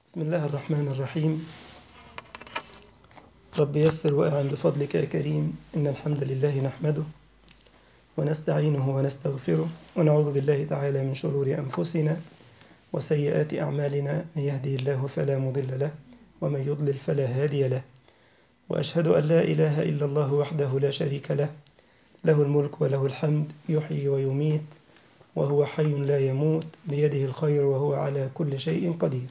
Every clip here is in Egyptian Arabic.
بسم الله الرحمن الرحيم رب يسر وأعن بفضلك يا كريم إن الحمد لله نحمده ونستعينه ونستغفره ونعوذ بالله تعالى من شرور أنفسنا وسيئات أعمالنا من يهده الله فلا مضل له ومن يضلل فلا هادي له وأشهد أن لا إله إلا الله وحده لا شريك له له الملك وله الحمد يحيي ويميت وهو حي لا يموت بيده الخير وهو على كل شيء قدير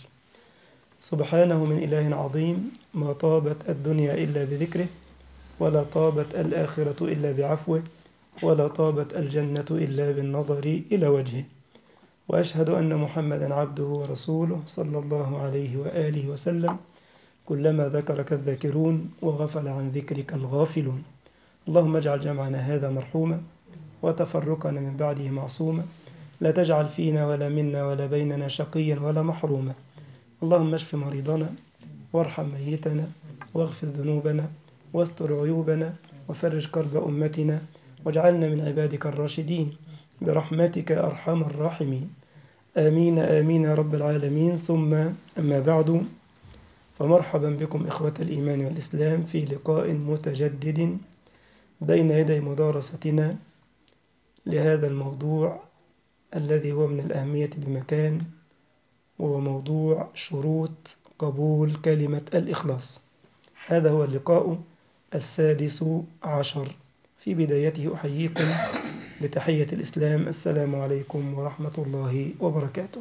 سبحانه من إله عظيم ما طابت الدنيا إلا بذكره ولا طابت الآخرة إلا بعفوه ولا طابت الجنة إلا بالنظر إلى وجهه وأشهد أن محمدا عبده ورسوله صلى الله عليه وآله وسلم كلما ذكرك الذاكرون وغفل عن ذكرك الغافلون اللهم اجعل جمعنا هذا مرحوما وتفرقنا من بعده معصوما لا تجعل فينا ولا منا ولا بيننا شقيا ولا محروما اللهم اشف مريضنا وارحم ميتنا واغفر ذنوبنا واستر عيوبنا وفرج كرب أمتنا واجعلنا من عبادك الراشدين برحمتك أرحم الراحمين آمين آمين يا رب العالمين ثم أما بعد فمرحبا بكم إخوة الإيمان والإسلام في لقاء متجدد بين يدي مدارستنا لهذا الموضوع الذي هو من الأهمية بمكان وهو موضوع شروط قبول كلمة الإخلاص هذا هو اللقاء السادس عشر في بدايته أحييكم بتحية الإسلام السلام عليكم ورحمة الله وبركاته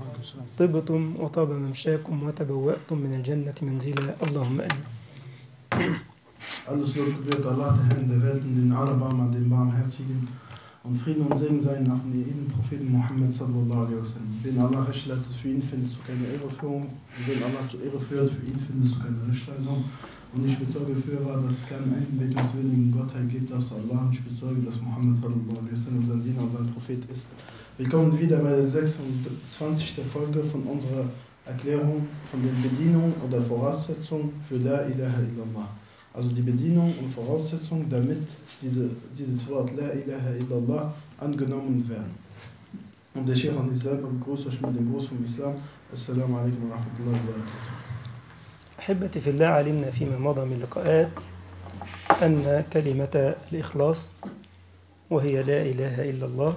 طبتم وطاب ممشاكم وتبوأتم من الجنة منزلا اللهم آمين Alles Lob gebührt Allah, der Herr der Welten, den Allerbarmer, den Barmherzigen. Und Frieden und Segen seien nach dem edlen Propheten Muhammad sallallahu alaihi wasallam. Wen Allah recht leitet, für ihn findest du keine Irreführung. Und wen Allah zur Irre führt, für ihn findest du keine Richtleitung. Und ich bezeuge Führer, dass es keinen einbetungswürdigen Gottheit gibt, außer Allah. Und ich bezeuge, dass Muhammad sallallahu alaihi wasallam sein Diener und sein Prophet ist. Willkommen wieder bei der 26. Folge von unserer Erklärung von den Bedienungen oder Voraussetzungen für La ilaha illallah. Also die Bedienung und Voraussetzung, damit diese, dieses Wort La ilaha illallah angenommen werden. Und der Sheikh und ich selber begrüße euch mit dem Gruß vom Islam. Assalamu alaikum wa rahmatullahi wa barakatuh. أحبتي في الله علمنا فيما مضى من لقاءات أن كلمة الإخلاص وهي لا إله إلا الله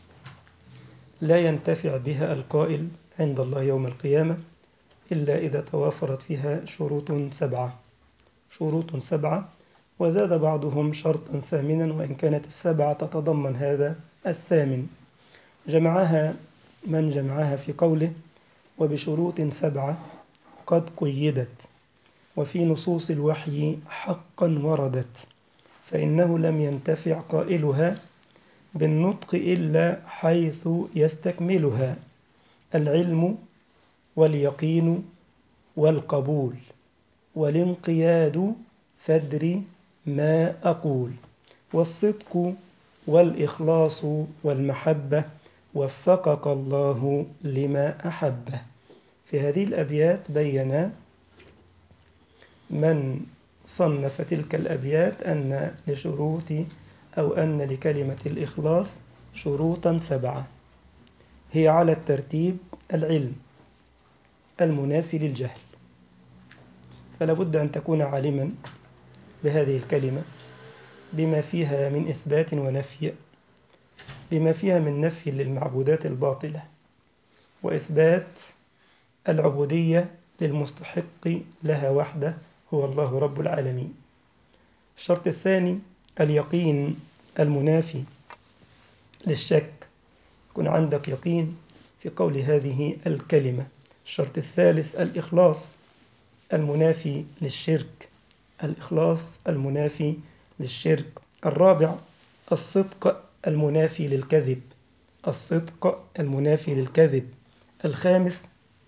لا ينتفع بها القائل عند الله يوم القيامة إلا إذا توافرت فيها شروط سبعة شروط سبعة وزاد بعضهم شرطا ثامنا وإن كانت السبعة تتضمن هذا الثامن جمعها من جمعها في قوله وبشروط سبعة قد قيدت وفي نصوص الوحي حقا وردت فإنه لم ينتفع قائلها بالنطق إلا حيث يستكملها العلم واليقين والقبول والانقياد فادري ما أقول والصدق والإخلاص والمحبة وفقك الله لما أحبه في هذه الأبيات بين من صنف تلك الأبيات أن لشروط أو أن لكلمة الإخلاص شروطا سبعة هي على الترتيب العلم المنافي للجهل فلا بد أن تكون عالما بهذه الكلمة بما فيها من إثبات ونفي بما فيها من نفي للمعبودات الباطلة وإثبات العبودية للمستحق لها وحده هو الله رب العالمين الشرط الثاني اليقين المنافي للشك يكون عندك يقين في قول هذه الكلمة الشرط الثالث الإخلاص المنافي للشرك الإخلاص المنافي للشرك الرابع الصدق المنافي للكذب الصدق المنافي للكذب الخامس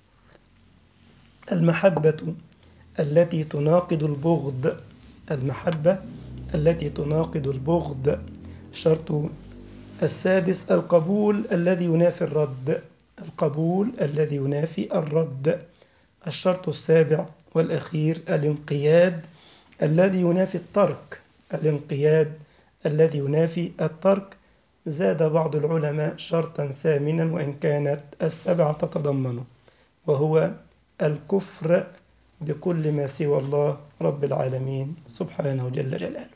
المحبة التي تناقض البغض المحبة التي تناقض البغض الشرط السادس القبول الذي ينافي الرد القبول الذي ينافي الرد الشرط السابع والأخير الانقياد الذي ينافي الترك الانقياد الذي ينافي الترك زاد بعض العلماء شرطا ثامنا وإن كانت السبعة تتضمنه وهو الكفر بكل ما سوى الله رب العالمين سبحانه جل جلاله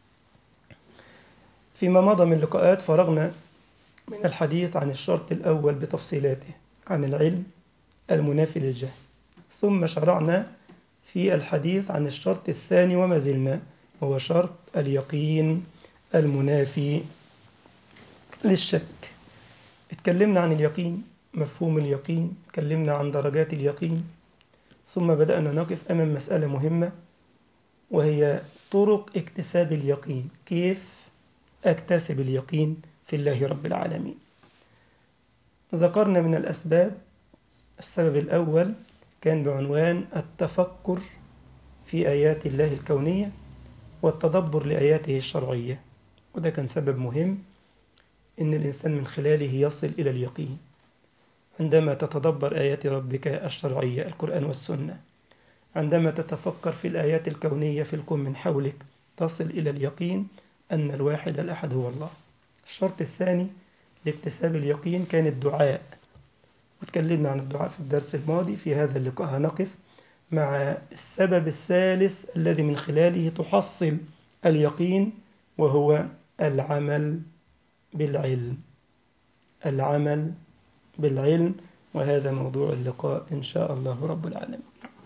فيما مضى من لقاءات فرغنا من الحديث عن الشرط الأول بتفصيلاته عن العلم المنافي للجهل ثم شرعنا في الحديث عن الشرط الثاني وما زلنا هو شرط اليقين المنافي للشك اتكلمنا عن اليقين مفهوم اليقين اتكلمنا عن درجات اليقين ثم بدأنا نقف أمام مسألة مهمة وهي طرق اكتساب اليقين كيف أكتسب اليقين في الله رب العالمين ذكرنا من الأسباب السبب الأول كان بعنوان التفكر في آيات الله الكونية والتدبر لآياته الشرعية وده كان سبب مهم إن الإنسان من خلاله يصل إلى اليقين عندما تتدبر آيات ربك الشرعية القرآن والسنة عندما تتفكر في الآيات الكونية في الكون من حولك تصل إلى اليقين أن الواحد الأحد هو الله الشرط الثاني لاكتساب اليقين كان الدعاء وتكلمنا عن الدعاء في الدرس الماضي في هذا اللقاء هنقف مع السبب الثالث الذي من خلاله تحصل اليقين وهو العمل بالعلم العمل بالعلم وهذا موضوع اللقاء إن شاء الله رب العالمين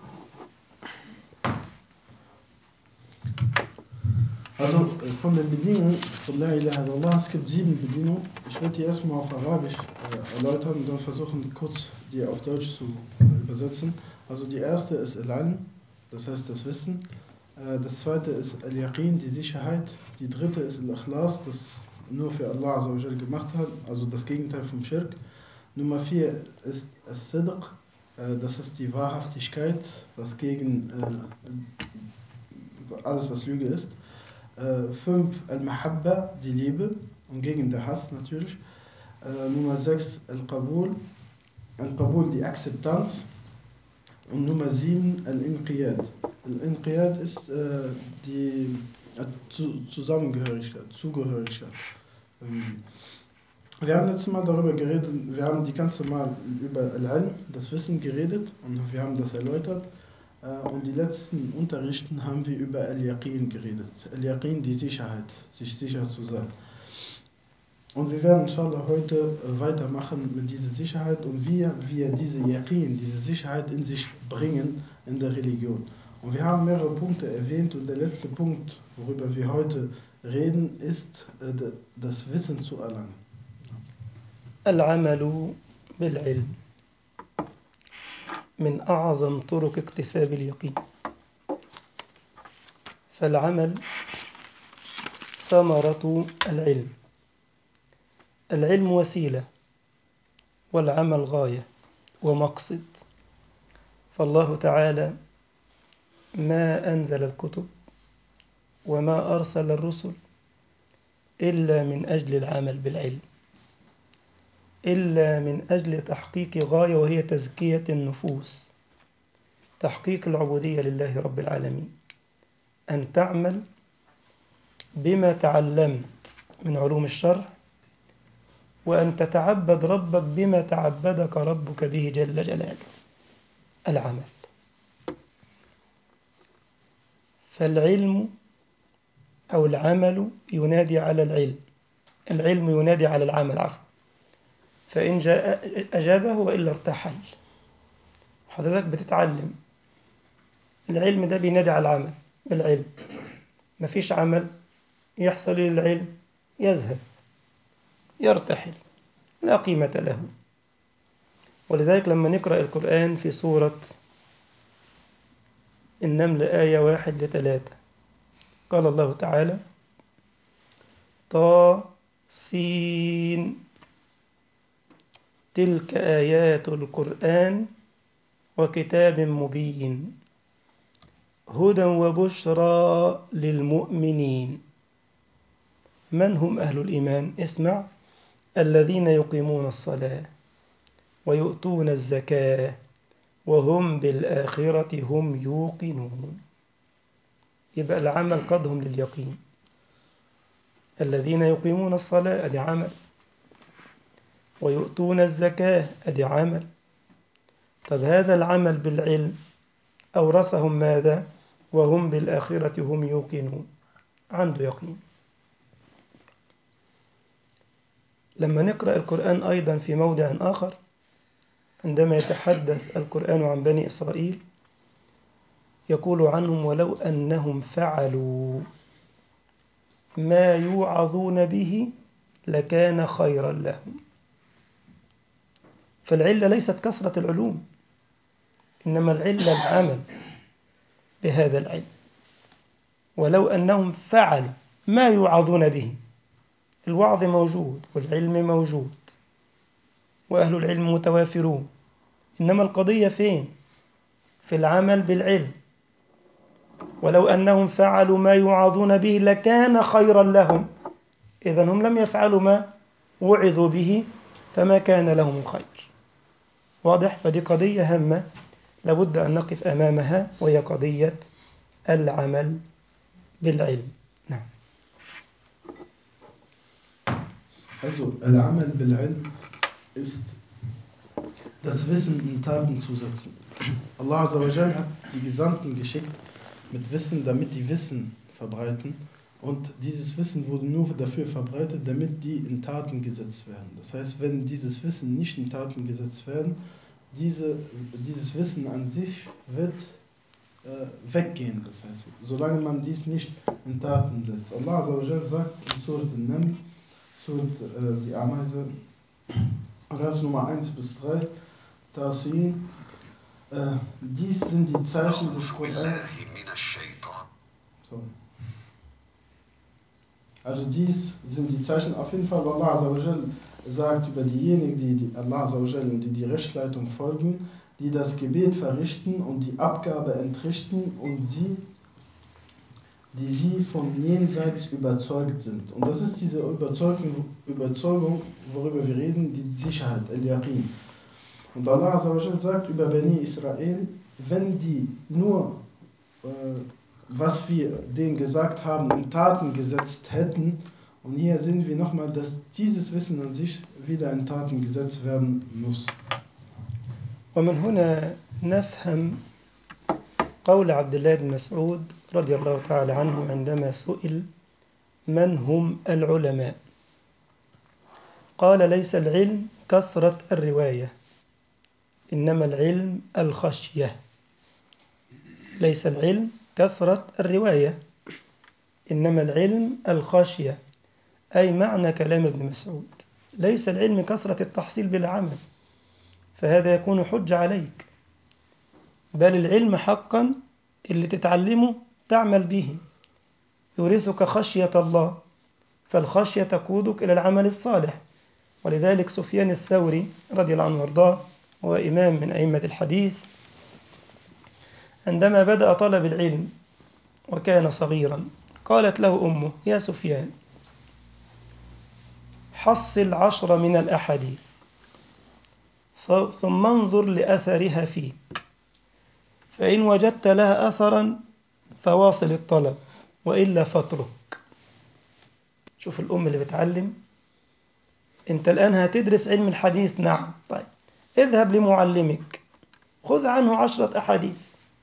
Also von den Bedingungen von La ilaha illallah, es gibt sieben Bedingungen. Ich werde die erstmal auf Arabisch äh, erläutern und dann versuchen, kurz die auf Deutsch zu äh, übersetzen. Also die erste ist Al-Ilm, das heißt das Wissen. Äh, das zweite ist Al-Yaqin, die Sicherheit. Die dritte ist Al-Ikhlas, das nur für Allah Azzawajal gemacht hat, also das Gegenteil vom Schirk. Nummer vier ist As-Sidq, äh, das ist die Wahrhaftigkeit, was gegen äh, alles, was Lüge ist. Äh, fünf Al-Mahabba, die Liebe, und gegen den Hass natürlich. Äh, Nummer sechs Al-Qabul, Al-Qabul, die Akzeptanz. Und Nummer sieben Al-Inqiyad. Al-Inqiyad ist äh, die äh, Zu- Zusammengehörigkeit, Zugehörigkeit. Ähm, wir haben letztes Mal darüber geredet, wir haben die ganze Mal über Al-Ilm, das Wissen geredet und wir haben das erläutert. Äh, Und die letzten Unterrichten haben wir über Al-Yaqin geredet. Al-Yaqin, die Sicherheit, sich sicher zu sein. Und wir werden inshallah heute äh, weitermachen mit dieser Sicherheit und wie wir diese Yaqin, diese Sicherheit in sich bringen in der Religion. Und wir haben mehrere Punkte erwähnt und der letzte Punkt, worüber wir heute reden, ist äh, de- das Wissen zu erlangen. العمل بالعلم من أعظم طرق اكتساب اليقين فالعمل ثمرة العلم العلم وسيلة والعمل غاية ومقصد فالله تعالى ما أنزل الكتب وما أرسل الرسل إلا من أجل العمل بالعلم إلا من أجل تحقيق غاية وهي تزكية النفوس تحقيق العبودية لله رب العالمين أن تعمل بما تعلمت من علوم الشرع وأن تتعبد ربك بما تعبدك ربك به جل جلاله العمل فالعلم أو العمل ينادي على العلم العلم ينادي على العمل عفوا فإن جاء أجابه وإلا ارتحل حضرتك بتتعلم العلم ده بينادي على العمل بالعلم مفيش عمل يحصل للعلم يذهب يرتحل لا قيمة له ولذلك لما نقرأ القرآن في سورة النمل آية واحد لثلاثة قال الله تعالى طا سين تلك آيات القرآن وكتاب مبين هدى وبشرى للمؤمنين من هم أهل الإيمان اسمع الذين يقيمون الصلاة ويؤتون الزكاة وهم بالآخرة هم يوقنون يبقى العمل قدهم لليقين الذين يقيمون الصلاة أدي عمل ويؤتون الزكاة أدي عمل طب هذا العمل بالعلم أورثهم ماذا وهم بالآخرة هم يوقنون عنده يقين لما نقرأ القرآن أيضا في موضع آخر عندما يتحدث القرآن عن بني إسرائيل يقول عنهم ولو أنهم فعلوا ما يوعظون به لكان خيرا لهم فالعلة ليست كثرة العلوم إنما العلة العمل بهذا العلم ولو أنهم فعلوا ما يوعظون به الوعظ موجود والعلم موجود وأهل العلم متوافرون إنما القضية فين؟ في العمل بالعلم ولو أنهم فعلوا ما يوعظون به لكان خيرا لهم إذا هم لم يفعلوا ما وعظوا به فما كان لهم الخير واضح فدي قضية هامة لابد أن نقف أمامها وهي قضية العمل بالعلم نعم Also, Al-Amal bil-Ilm ist das Wissen in Taten zu setzen. Allah Azzawajal hat die Gesandten geschickt mit Wissen, damit die Wissen verbreiten. Und dieses Wissen wurde nur dafür verbreitet, damit die in Taten gesetzt werden. Das heißt, wenn dieses Wissen nicht in Taten gesetzt werden, diese, dieses Wissen an sich wird äh, weggehen. Das heißt, solange man dies nicht in Taten setzt. Allah Azzawajal sagt in Surat al-Naml, Surat äh, die Ameise, Vers Nummer 1 bis 3, Tasin, äh, dies sind die Zeichen des Koran. So. Also dies sind die Zeichen, auf jeden Fall Allah Azzawajal sagt über diejenigen, die, die Allah Azzawajal und die die Rechtsleitung folgen, die das Gebet verrichten und die Abgabe entrichten und sie, die sie von jenseits überzeugt sind. Und das ist diese Überzeugung, Überzeugung worüber wir reden, die Sicherheit, El-Yaqin. Und Allah Azzawajal sagt über Bani Israel, wenn die nur äh, was wir denen gesagt haben, in Taten gesetzt hätten. Und hier sehen wir nochmal, dass dieses Wissen an sich wieder in Taten gesetzt werden muss. ومن هنا نفهم قول عبد الله بن مسعود رضي الله تعالى عنه عندما سئل من هم العلماء قال ليس العلم كثرة الرواية إنما العلم الخشية ليس العلم كثرة الرواية إنما العلم الخشية أي معنى كلام ابن مسعود ليس العلم كثرة التحصيل بلا عمل فهذا يكون حج عليك بل العلم حقا اللي تتعلمه تعمل به يورثك خشية الله فالخشية تقودك إلى العمل الصالح ولذلك سفيان الثوري رضي الله عنه وارضاه هو إمام من أئمة الحديث عندما بدأ طلب العلم وكان صغيرا قالت له أمه يا سفيان حصل عشر من الأحاديث ثم انظر لأثرها فيك فإن وجدت لها أثرا فواصل الطلب وإلا فاترك شوف الأم اللي بتعلم أنت الآن هتدرس علم الحديث نعم طيب اذهب لمعلمك خذ عنه عشرة أحاديث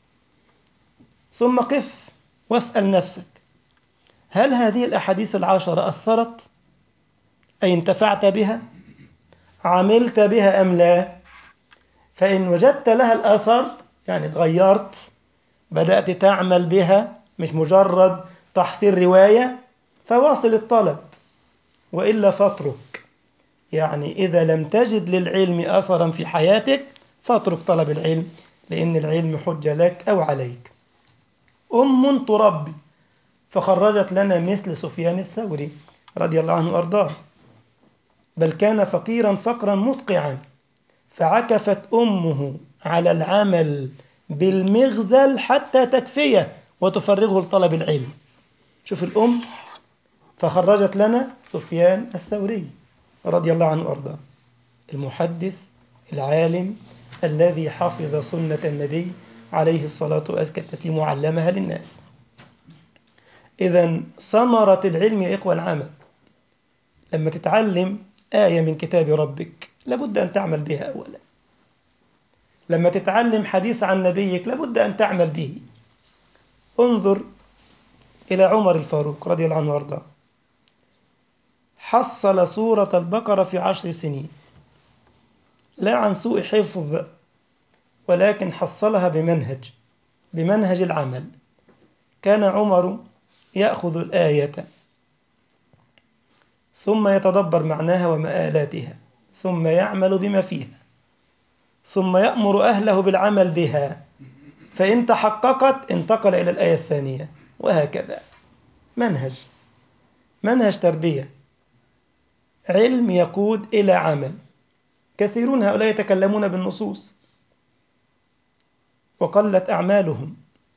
ثم قف واسأل نفسك هل هذه الأحاديث العشرة أثرت أي انتفعت بها عملت بها أم لا فإن وجدت لها الأثر يعني تغيرت بدأت تعمل بها مش مجرد تحصيل رواية فواصل الطلب وإلا فاترك يعني إذا لم تجد للعلم أثرا في حياتك فاترك طلب العلم لأن العلم حجة لك أو عليك أم تربي فخرجت لنا مثل سفيان الثوري رضي الله عنه وأرضاه بل كان فقيرا فقرا مدقعا فعكفت أمه على العمل بالمغزل حتى تكفيه وتفرغه لطلب العلم شوف الأم فخرجت لنا سفيان الثوري رضي الله عنه وأرضاه المحدث العالم الذي حفظ سنة النبي عليه الصلاة وأزكى التسليم وعلمها للناس إذا ثمرة العلم يا إخوة العمل لما تتعلم آية من كتاب ربك لابد أن تعمل بها أولا لما تتعلم حديث عن نبيك لابد أن تعمل به انظر إلى عمر الفاروق رضي الله عنه وارضاه حصل سورة البقرة في عشر سنين لا عن سوء حفظ ولكن حصلها بمنهج بمنهج العمل كان عمر يأخذ الآية ثم يتدبر معناها ومآلاتها ثم يعمل بما فيها ثم يأمر أهله بالعمل بها فإن تحققت انتقل إلى الآية الثانية وهكذا منهج منهج تربية علم يقود إلى عمل كثيرون هؤلاء يتكلمون بالنصوص وقلت أعمالهم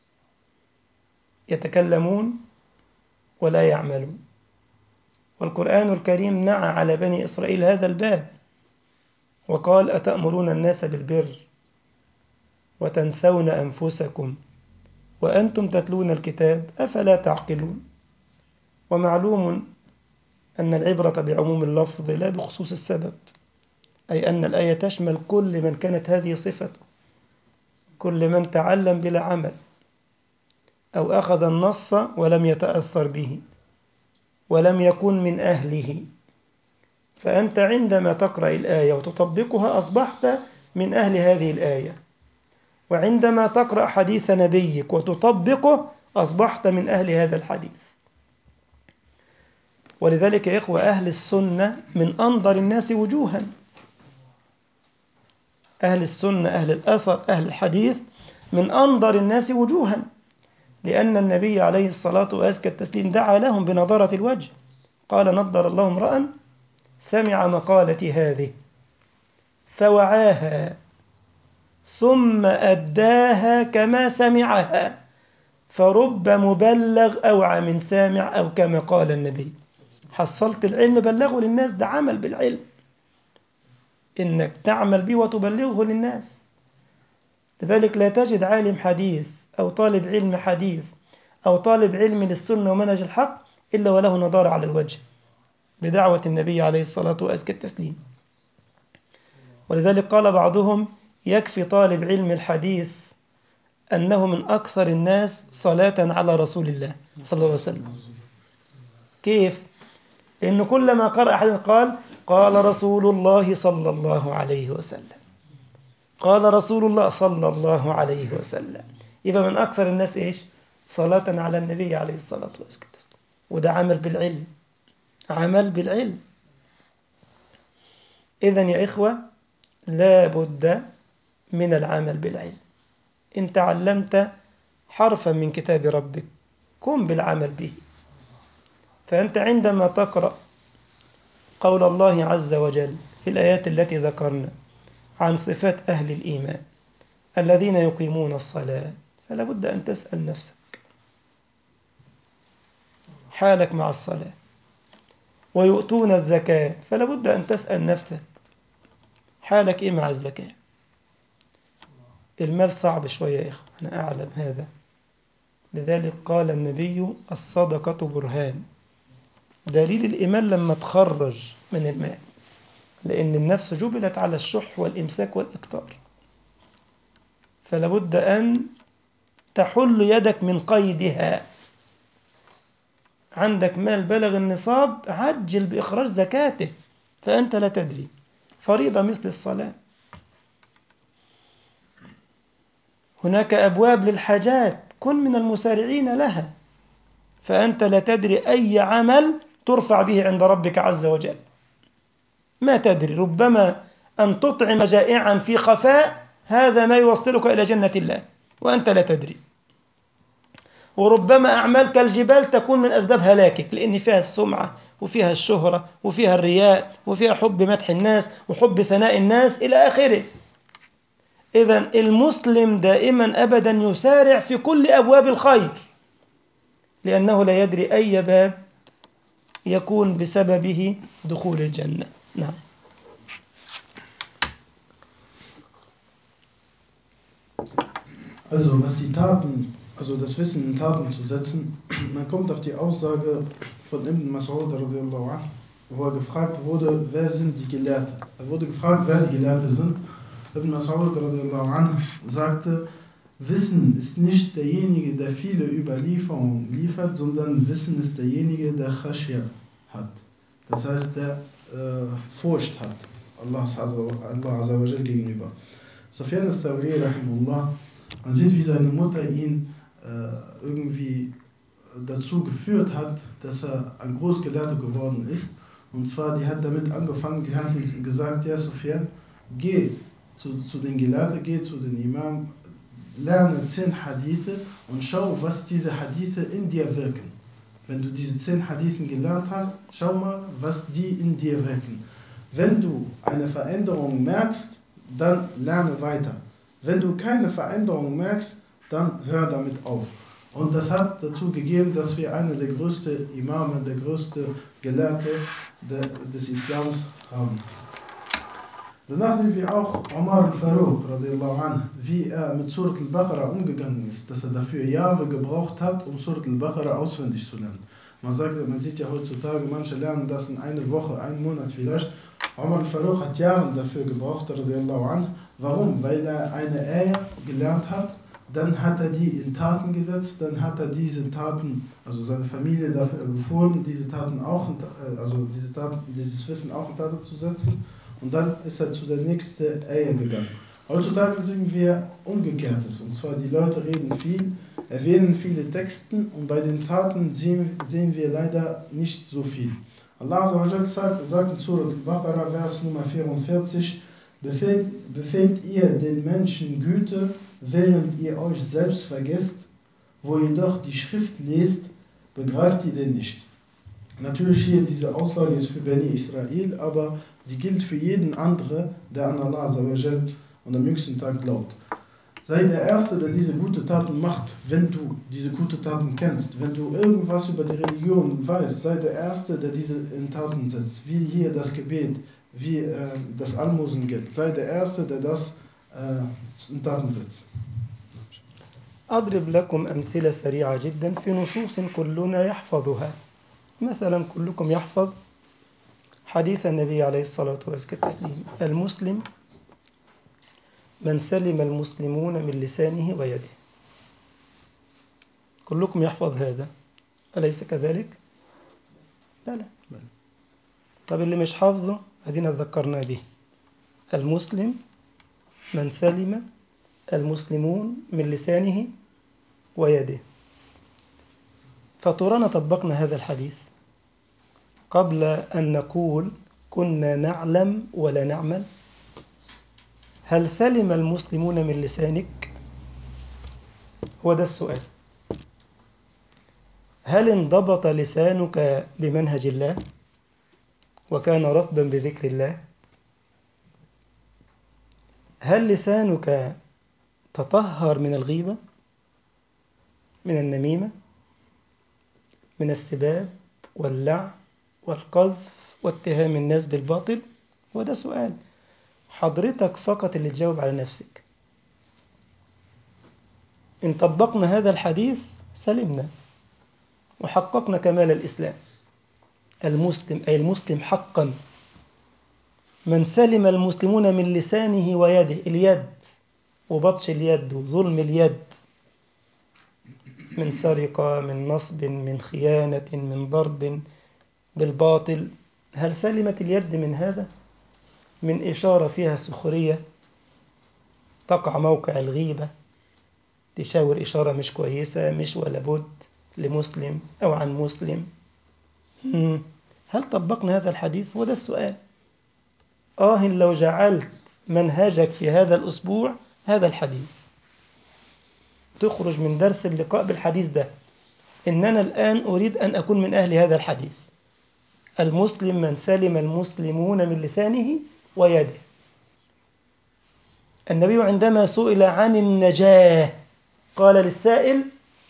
يتكلمون ولا يعملون والقرآن الكريم نعى على بني إسرائيل هذا الباب وقال أتأمرون الناس بالبر وتنسون أنفسكم وأنتم تتلون الكتاب أفلا تعقلون ومعلوم أن العبرة بعموم اللفظ لا بخصوص السبب أي أن الآية تشمل كل من كانت هذه صفته كل من تعلم بلا عمل أو أخذ النص ولم يتأثر به ولم يكن من أهله فأنت عندما تقرأ الآية وتطبقها أصبحت من أهل هذه الآية وعندما تقرأ حديث نبيك وتطبقه أصبحت من أهل هذا الحديث ولذلك يا إخوة أهل السنة من أنظر الناس وجوها أهل السنة أهل الأثر أهل الحديث من أنظر الناس وجوها لأن النبي عليه الصلاة وأزكى التسليم دعا لهم بنظرة الوجه قال نضر الله امرأ سمع مقالتي هذه فوعاها ثم أداها كما سمعها فرب مبلغ أوعى من سامع أو كما قال النبي حصلت العلم بلغه للناس ده عمل بالعلم إنك تعمل به وتبلغه للناس لذلك لا تجد عالم حديث أو طالب علم حديث أو طالب علم للسنة ومنهج الحق إلا وله نضارة على الوجه بدعوة النبي عليه الصلاة وأزكى التسليم ولذلك قال بعضهم يكفي طالب علم الحديث أنه من أكثر الناس صلاة على رسول الله صلى الله عليه وسلم كيف؟ لأنه كلما قرأ أحد قال قال رسول الله صلى الله عليه وسلم قال رسول الله صلى الله عليه وسلم يبقى من أكثر الناس إيش؟ صلاة على النبي عليه الصلاة والسلام وده عمل بالعلم عمل بالعلم إذا يا إخوة لا بد من العمل بالعلم إن تعلمت حرفا من كتاب ربك قم بالعمل به فأنت عندما تقرأ قول الله عز وجل في الآيات التي ذكرنا عن صفات أهل الإيمان الذين يقيمون الصلاة فلا بد أن تسأل نفسك حالك مع الصلاة ويؤتون الزكاة فلا بد أن تسأل نفسك حالك إيه مع الزكاة المال صعب شوية يا إخوة أنا أعلم هذا لذلك قال النبي الصدقة برهان دليل الإيمان لما تخرج من المال لأن النفس جبلت على الشح والإمساك والإكثار فلا بد أن تحل يدك من قيدها عندك مال بلغ النصاب عجل بإخراج زكاته فأنت لا تدري فريضة مثل الصلاة هناك أبواب للحاجات كن من المسارعين لها فأنت لا تدري أي عمل ترفع به عند ربك عز وجل ما تدري ربما أن تطعم جائعا في خفاء هذا ما يوصلك إلى جنة الله وأنت لا تدري وربما أعمال كالجبال تكون من أسباب هلاكك لأن فيها السمعة وفيها الشهرة وفيها الرياء وفيها حب مدح الناس وحب ثناء الناس إلى آخره إذا المسلم دائما أبدا يسارع في كل أبواب الخير لأنه لا يدري أي باب يكون بسببه دخول الجنة نعم Also was die Taten, also das Wissen in Taten zu setzen, man kommt auf die Aussage von Ibn Mas'ud radiallahu anh, wo er gefragt wurde, wer sind die Gelehrten? Er wurde gefragt, wer die Gelehrten sind Ibn Mas'ud radiallahu anh sagte, Wissen ist nicht derjenige, der viele Überlieferungen liefert, sondern Wissen ist derjenige, der Khashya hat. Das heißt, der äh, Furcht hat. Allah, Allah Azzawajal gegenüber. Sufyan al-Thawri, rahimullah, man sieht, wie seine Mutter ihn äh, irgendwie dazu geführt hat, dass er ein Großgelehrter geworden ist. Und zwar, die hat damit angefangen, die hat ihm gesagt, ja, Sufyan, geh zu, zu den Gelehrten, geh zu den Imam, lerne zehn Hadithe und schau, was diese Hadithe in dir wirken. Wenn du diese zehn Hadithen gelernt hast, schau mal, was die in dir wirken. Wenn du eine Veränderung merkst, dann lerne weiter. Wenn du keine Veränderung merkst, dann hör damit auf. Und das hat dazu gegeben, dass wir eine der größten Imame, der größte Gelehrte des Islams haben. Danach sehen wir auch Omar al-Faruq, wie er mit Surat al-Baqarah umgegangen ist, dass er dafür Jahre gebraucht hat, um Surat al-Baqarah auswendig zu lernen. Man sagt, man sieht ja heutzutage, manche lernen das in einer Woche, einen Monat vielleicht. Omar al-Faruq hat Jahre dafür gebraucht, an. Warum? Weil er eine Ayah gelernt hat, dann hat er die in Taten gesetzt, dann hat er diese Taten, also seine Familie dafür befohlen, diese Taten auch, also diese Taten, dieses Wissen auch in Taten zu setzen. Und dann ist er zu der nächsten Ehe gegangen. Heutzutage sehen wir Umgekehrtes. Und zwar die Leute reden viel, erwähnen viele Texten und bei den Taten sehen, sehen wir leider nicht so viel. Allah sagt, sagt in Surat al-Baqarah, Vers Nummer 44, befehlt, befehlt ihr den Menschen Güte, während ihr euch selbst vergesst, wo ihr doch die Schrift lest, begreift ihr denn nicht. Natürlich hier diese Aussage ist für Beni Israel, aber die gilt für jeden andere, der an Allah und am jüngsten Tag glaubt. Sei der Erste, der diese gute Taten macht, wenn du diese gute Taten kennst. Wenn du irgendwas über die Religion weißt, sei der Erste, der diese in Taten setzt. Wie hier das Gebet, wie äh, das Almosen gilt. Sei der Erste, der das äh, in Taten setzt. أضرب لكم أمثلة سريعة جدا في نصوص كلنا يحفظها مثلا كلكم يحفظ حديث النبي عليه الصلاة والسلام المسلم من سلم المسلمون من لسانه ويده كلكم يحفظ هذا أليس كذلك؟ بلى طب اللي مش حافظه أدينا ذكرنا به المسلم من سلم المسلمون من لسانه ويده فترانا طبقنا هذا الحديث قبل أن نقول كنا نعلم ولا نعمل هل سلم المسلمون من لسانك هو ده السؤال هل انضبط لسانك بمنهج الله وكان رطبا بذكر الله هل لسانك تطهر من الغيبة من النميمة من السباب واللعن والقذف واتهام الناس بالباطل وده سؤال حضرتك فقط اللي تجاوب على نفسك إن طبقنا هذا الحديث سلمنا وحققنا كمال الإسلام المسلم أي المسلم حقا من سلم المسلمون من لسانه ويده اليد وبطش اليد وظلم اليد من سرقة من نصب من خيانة من ضرب بالباطل هل سلمت اليد من هذا من إشارة فيها سخرية تقع موقع الغيبة تشاور إشارة مش كويسة مش ولا بد لمسلم أو عن مسلم هل طبقنا هذا الحديث وده السؤال آه لو جعلت منهجك في هذا الأسبوع هذا الحديث تخرج من درس اللقاء بالحديث ده إن أنا الآن أريد أن أكون من أهل هذا الحديث المسلم من سلم المسلمون من لسانه ويده النبي عندما سئل عن النجاة قال للسائل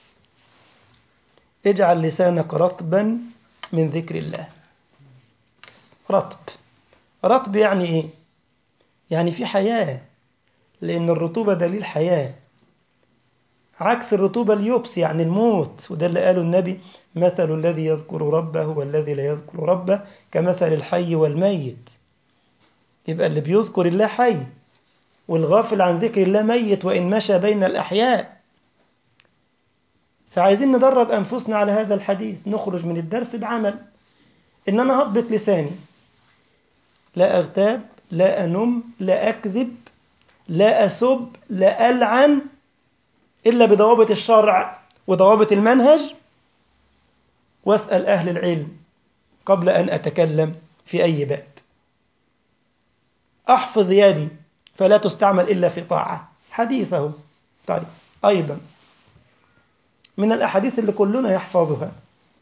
اجعل لسانك رطبا من ذكر الله رطب رطب يعني ايه يعني في حياة لأن الرطوبة دليل حياة عكس الرطوبة اليبس يعني الموت وده اللي قاله النبي مثل الذي يذكر ربه والذي لا يذكر ربه كمثل الحي والميت يبقى اللي بيذكر الله حي والغافل عن ذكر الله ميت وإن مشى بين الأحياء فعايزين ندرب أنفسنا على هذا الحديث نخرج من الدرس بعمل إن أنا هضبط لساني لا أغتاب لا أنم لا أكذب لا أسب لا ألعن إلا بضوابط الشرع وضوابط المنهج واسأل أهل العلم قبل أن أتكلم في أي باب أحفظ يدي فلا تستعمل إلا في طاعة حديثه طيب أيضا من الأحاديث اللي كلنا يحفظها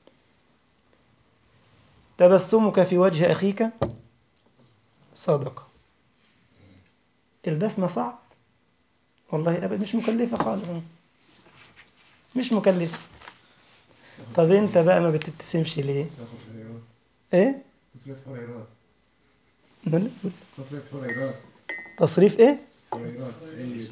تبسمك في وجه أخيك صدقة البسمة صعب والله أبدا مش مكلفة خالص مش مكلفة طب انت بقى ما بتبتسمش ليه ايه تصريف حريرات مال- تصريف حريرات تصريف ايه حريرات أي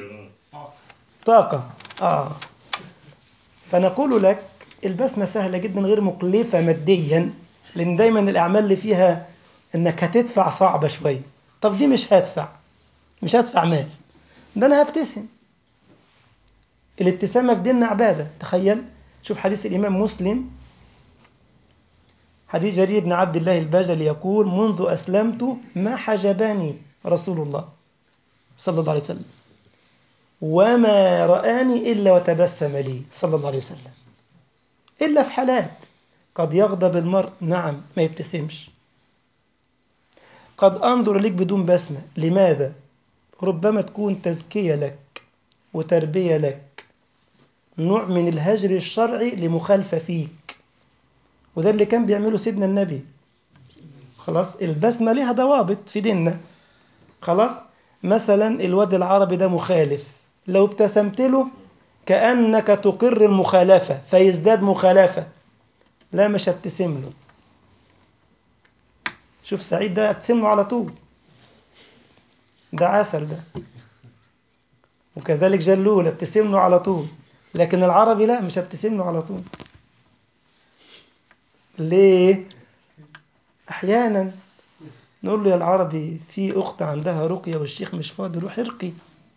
طاقة اه فنقول لك البسمة سهلة جدا غير مكلفة ماديا لأن دايما الأعمال اللي فيها إنك هتدفع صعبة شوية طب دي مش هدفع مش هدفع مال ده أنا هبتسم الابتسامة في ديننا عبادة تخيل شوف حديث الإمام مسلم حديث جرير بن عبد الله البجلي يقول منذ أسلمت ما حجبني رسول الله صلى الله عليه وسلم وما رآني إلا وتبسم لي صلى الله عليه وسلم إلا في حالات قد يغضب المرء نعم ما يبتسمش قد أنظر لك بدون بسمة لماذا؟ ربما تكون تزكية لك وتربية لك نوع من الهجر الشرعي لمخالفة فيك وده اللي كان بيعمله سيدنا النبي خلاص البسمة لها ضوابط في ديننا خلاص مثلا الواد العربي ده مخالف لو ابتسمت له كأنك تقر المخالفة فيزداد مخالفة لا مش هبتسم له شوف سعيد ده ابتسم له على طول ده عسل ده وكذلك جلول ابتسم له على طول لكن العربي لا مش ابتسم له على طول ليه احيانا نقول له يا العربي في اخت عندها رقيه والشيخ مش فاضي روح ارقي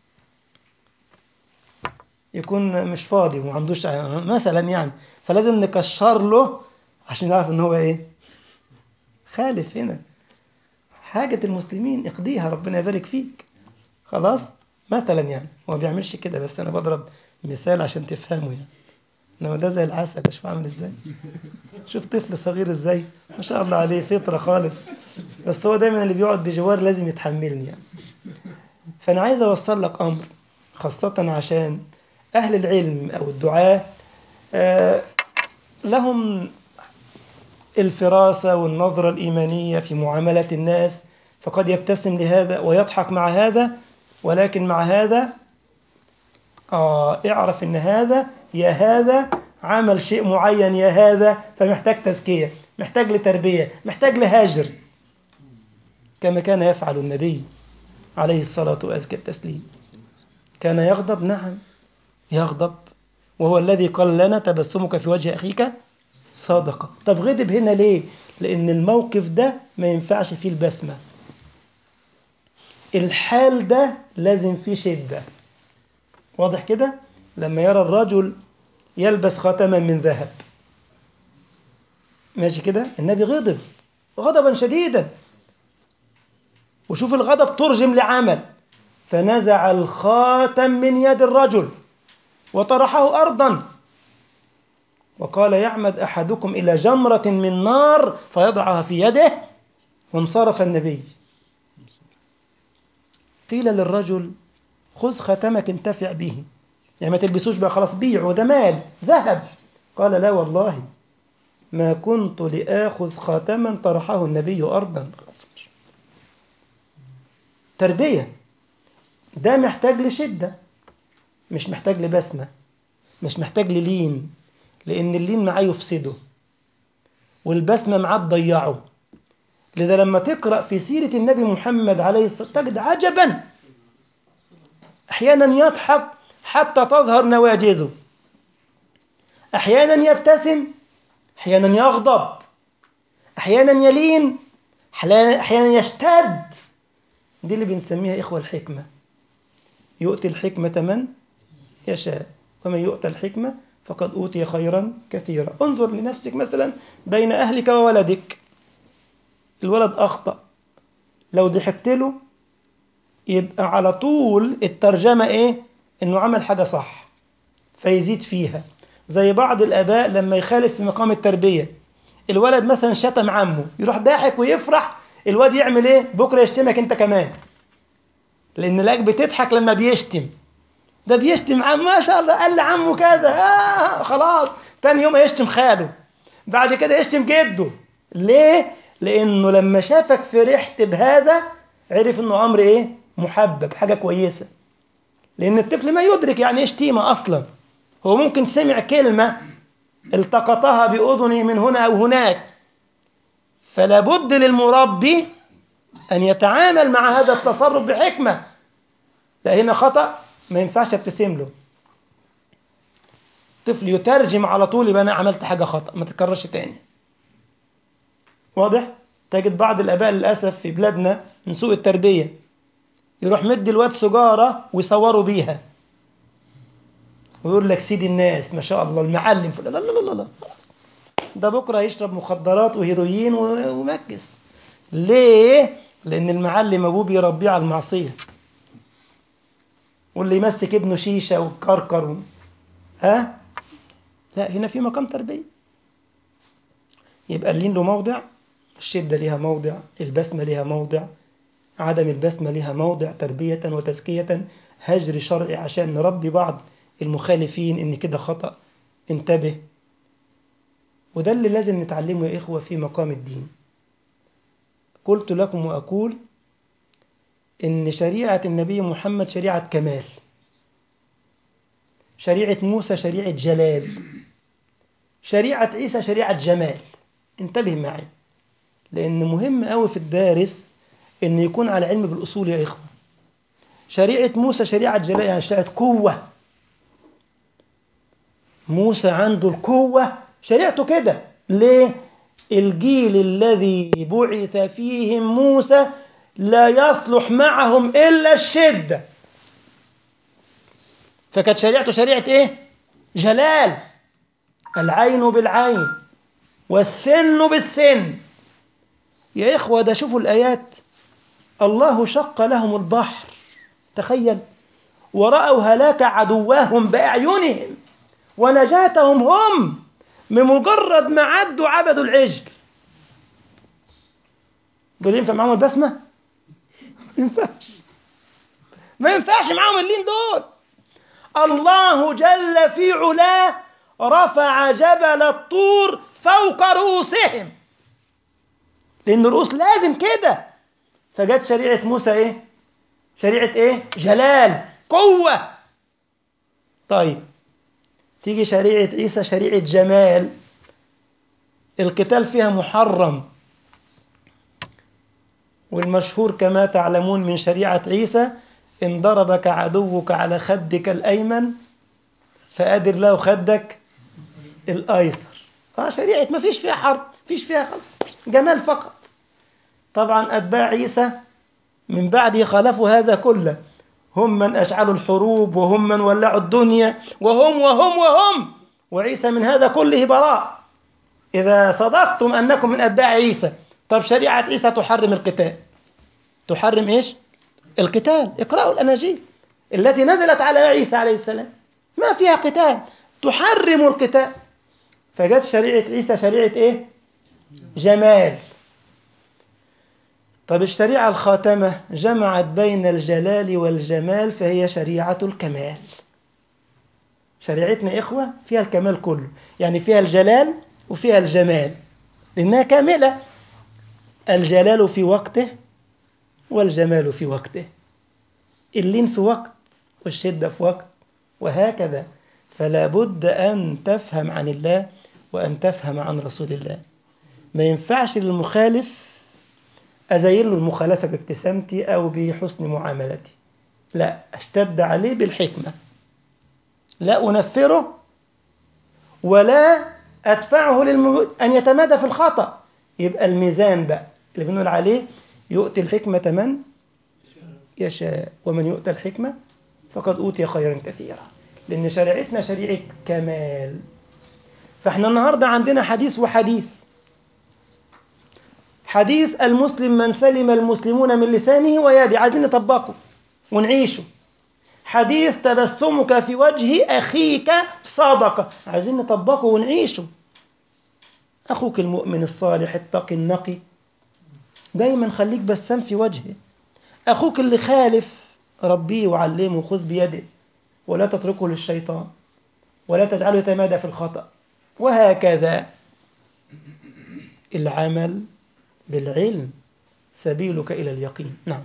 يكون مش فاضي وما عندوش مثلا يعني فلازم نكشر له عشان يعرف ان هو ايه خالف هنا حاجة المسلمين اقضيها ربنا يبارك فيك خلاص مثلا يعني هو ما بيعملش كده بس انا بضرب مثال عشان تفهموا يعني انما ده زي العسل شوف عامل ازاي شوف طفل صغير ازاي ما شاء الله عليه فطرة خالص بس هو دايما اللي بيقعد بجوار لازم يتحملني يعني فانا عايز اوصل لك امر خاصة عشان اهل العلم او الدعاة آه، لهم الفراسة والنظرة الإيمانية في معاملة الناس فقد يبتسم لهذا ويضحك مع هذا ولكن مع هذا آه اعرف إن هذا يا هذا عمل شيء معين يا هذا فمحتاج تزكية محتاج لتربية محتاج لهاجر كما كان يفعل النبي عليه الصلاة وأزكى التسليم كان يغضب نعم يغضب وهو الذي قال لنا تبسمك في وجه أخيك صادقة طب غضب هنا ليه لأن الموقف ده ما ينفعش فيه البسمة الحال ده لازم فيه شدة واضح كده لما يرى الرجل يلبس خاتما من ذهب ماشي كده النبي غضب غضبا شديدا وشوف الغضب ترجم لعمل فنزع الخاتم من يد الرجل وطرحه أرضا وقال يعمد أحدكم إلى جمرة من نار فيضعها في يده وانصرف النبي قيل للرجل خذ ختمك انتفع به يعني ما تلبسوش بقى خلاص بيعه ده مال ذهب قال لا والله ما كنت لآخذ خاتما طرحه النبي أرضا خلاص تربية ده محتاج لشدة مش محتاج لبسمة مش محتاج للين لأن اللين معاه يفسده والبسمة معاه تضيعه لذا لما تقرأ في سيرة النبي محمد عليه الصلاة والسلام تجد عجبا أحيانا يضحك حتى تظهر نواجذه أحيانا يبتسم أحيانا يغضب أحيانا يلين أحيانا يشتد دي اللي بنسميها إخوة الحكمة يؤتي الحكمة من يشاء ومن يؤتى الحكمة فقد أوتي خيرا كثيرا انظر لنفسك مثلا بين أهلك وولدك الولد أخطأ لو ضحكت له يبقى على طول الترجمة إيه إنه عمل حاجة صح فيزيد فيها زي بعض الآباء لما يخالف في مقام التربية الولد مثلا شتم عمه يروح ضاحك ويفرح الواد يعمل ايه بكره يشتمك انت كمان لان لاك بتضحك لما بيشتم ده بيشتم عم ما شاء الله قال لعمه كذا آه خلاص تاني يوم يشتم خاله بعد كده يشتم جده ليه لانه لما شافك فرحت بهذا عرف انه امر ايه محبب حاجه كويسه لان الطفل ما يدرك يعني ايه شتيمه اصلا هو ممكن سمع كلمه التقطها باذنه من هنا او هناك فلا بد للمربي أن يتعامل مع هذا التصرف بحكمة لا هنا خطأ ما ينفعش ابتسم له طفل يترجم على طول يبقى أنا عملت حاجة خطأ ما تكررش تاني واضح؟ تجد بعض الآباء للأسف في بلادنا من سوء التربية يروح مدي الواد سجارة ويصوروا بيها ويقول لك سيد الناس ما شاء الله المعلم لا لا لا لا, لا. خلاص ده بكره يشرب مخدرات وهيروين ومكس ليه لان المعلم ابوه بيربيه على المعصيه واللي يمسك ابنه شيشه وكركر و... ها لا هنا في مقام تربيه يبقى اللين له موضع الشده ليها موضع البسمه ليها موضع عدم البسمه ليها موضع تربيه وتزكيه هجر شرعي عشان نربي بعض المخالفين ان كده خطأ انتبه وده اللي لازم نتعلمه يا إخوة في مقام الدين قلت لكم وأقول إن شريعة النبي محمد شريعة كمال شريعة موسى شريعة جلال شريعة عيسى شريعة جمال انتبه معي لأن مهم أوي في الدارس إن يكون على علم بالأصول يا إخوة شريعة موسى شريعة جلال يعني شريعة قوة موسى عنده القوة شريعته كده ليه الجيل الذي بعث فيهم موسى لا يصلح معهم إلا الشدة فكانت شريعته شريعة إيه جلال العين بالعين والسن بالسن يا إخوة ده شوفوا الآيات الله شق لهم البحر تخيل ورأوا هلاك عدواهم بأعينهم ونجاتهم هم بمجرد ما عدوا عبدوا العجل دول ينفع معاهم البسمة؟ ما ينفعش ما ينفعش معاهم اللين دول الله جل في علاه رفع جبل الطور فوق رؤوسهم لأن الرؤوس لازم كده فجت شريعة موسى إيه؟ شريعة إيه؟ جلال قوة طيب تيجي شريعة عيسى شريعة جمال القتال فيها محرم والمشهور كما تعلمون من شريعة عيسى إن ضربك عدوك على خدك الأيمن فأدر له خدك الأيسر آه شريعة ما فيش فيها حرب فيش فيها خلص جمال فقط طبعا أتباع عيسى من بعده خالفوا هذا كله هم من أشعلوا الحروب وهم من ولعوا الدنيا وهم وهم وهم وعيسى من هذا كله براء إذا صدقتم أنكم من أتباع عيسى طب شريعة عيسى تحرم القتال تحرم إيش؟ القتال اقرأوا الأناجيل التي نزلت على عيسى عليه السلام ما فيها قتال تحرم القتال فجت شريعة عيسى شريعة إيه؟ جمال طب الشريعة الخاتمة جمعت بين الجلال والجمال فهي شريعة الكمال شريعتنا إخوة فيها الكمال كله يعني فيها الجلال وفيها الجمال لأنها كاملة الجلال في وقته والجمال في وقته اللين في وقت والشدة في وقت وهكذا فلا بد أن تفهم عن الله وأن تفهم عن رسول الله ما ينفعش للمخالف أزين له المخالفة بابتسامتي أو بحسن معاملتي لا أشتد عليه بالحكمة لا أنفره ولا أدفعه للم... أن يتمادى في الخطأ يبقى الميزان بقى اللي بنقول عليه يؤتي الحكمة من يشاء ومن يؤتى الحكمة فقد أوتي خيرا كثيرا لأن شريعتنا شريعة كمال فإحنا النهاردة عندنا حديث وحديث حديث المسلم من سلم المسلمون من لسانه ويده عايزين نطبقه ونعيشه حديث تبسمك في وجه أخيك صدقة عايزين نطبقه ونعيشه أخوك المؤمن الصالح التقي النقي دايما خليك بسام في وجهه أخوك اللي خالف ربيه وعلمه خذ بيده ولا تتركه للشيطان ولا تجعله يتمادى في الخطأ وهكذا العمل بالعلم سبيلك إلى اليقين نعم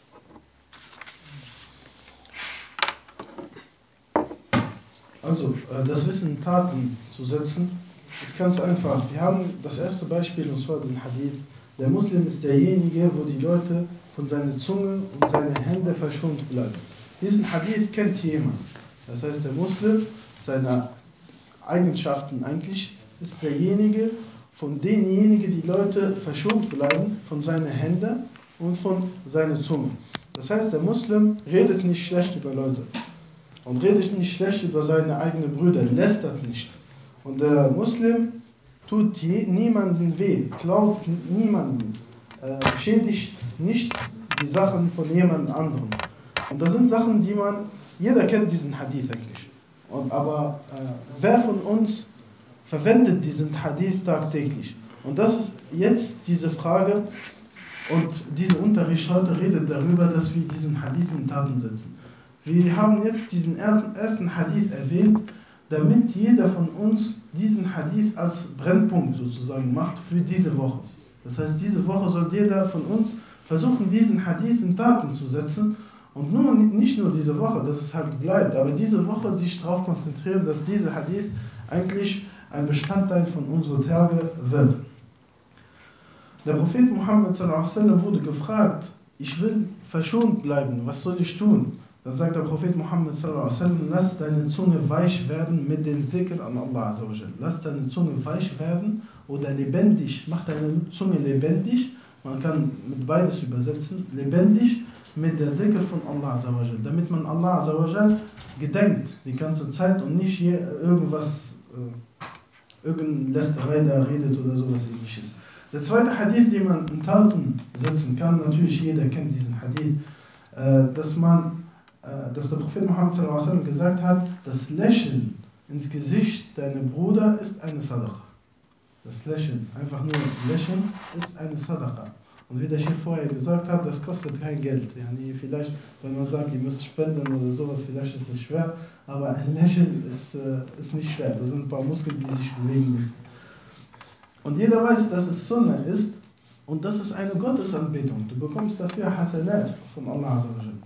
Also, äh, das Wissen in Taten zu setzen, ist ganz einfach. Wir haben das erste Beispiel, und zwar den Hadith. Der Muslim ist derjenige, wo die Leute von seiner Zunge und seine Hände verschont bleiben. Diesen Hadith kennt jemand. Das heißt, der Muslim, seine Eigenschaften eigentlich, ist derjenige, von denjenigen die Leute verschont bleiben von seinen Händen und von seiner Zunge. Das heißt, der Muslim redet nicht schlecht über Leute und redet nicht schlecht über seine eigenen Brüder, lästert nicht. Und der Muslim tut je, niemanden weh, klaut niemanden, äh, schädigt nicht die Sachen von jemand anderem. Und das sind Sachen, die man, jeder kennt diesen Hadith eigentlich. Und, aber äh, wer von uns verwendet diesen Hadith tagtäglich? Und das ist jetzt diese Frage und dieser Unterricht heute redet darüber, dass wir diesen Hadith in Taten setzen. Wir haben jetzt diesen ersten Hadith erwähnt, damit jeder von uns diesen Hadith als Brennpunkt sozusagen macht für diese Woche. Das heißt, diese Woche soll jeder von uns versuchen, diesen Hadith in Taten zu setzen und nur, nicht nur diese Woche, dass es halt bleibt, aber diese Woche sich darauf konzentrieren, dass dieser Hadith eigentlich ein Bestandteil von unseren Tagen wird. Der Prophet Muhammad sallam, wurde gefragt, ich will verschont bleiben, was soll ich tun? Da sagt der Prophet Muhammad sallam, lass deine Zunge weich werden mit dem Dhikr an Allah. Lass deine Zunge weich werden oder lebendig, mach deine Zunge lebendig, man kann mit beides übersetzen, lebendig mit der Dhikr von Allah, damit man Allah gedenkt die ganze Zeit und nicht hier irgendwas, äh, irgendeine Lästerei da redet oder sowas ähnliches. Der zweite Hadith, den man in Taten setzen kann, natürlich jeder kennt diesen Hadith, äh, dass man, äh, dass der Prophet Muhammad sallam, gesagt hat, das Lächeln ins Gesicht deiner Bruder ist eine Sadaqa. Das Lächeln, einfach nur Lächeln, ist eine Sadaqa. Und wie der Chef vorher gesagt hat, das kostet kein Geld. Yani vielleicht, wenn man sagt, ihr müsst spenden oder sowas, vielleicht ist es schwer, aber ein Lächeln ist, äh, ist nicht schwer. Das sind ein paar Muskeln, die sich bewegen müssen. Und jeder weiß, dass es Sunnah ist und das ist eine Gottesanbetung. Du bekommst dafür Hasanat von Allah.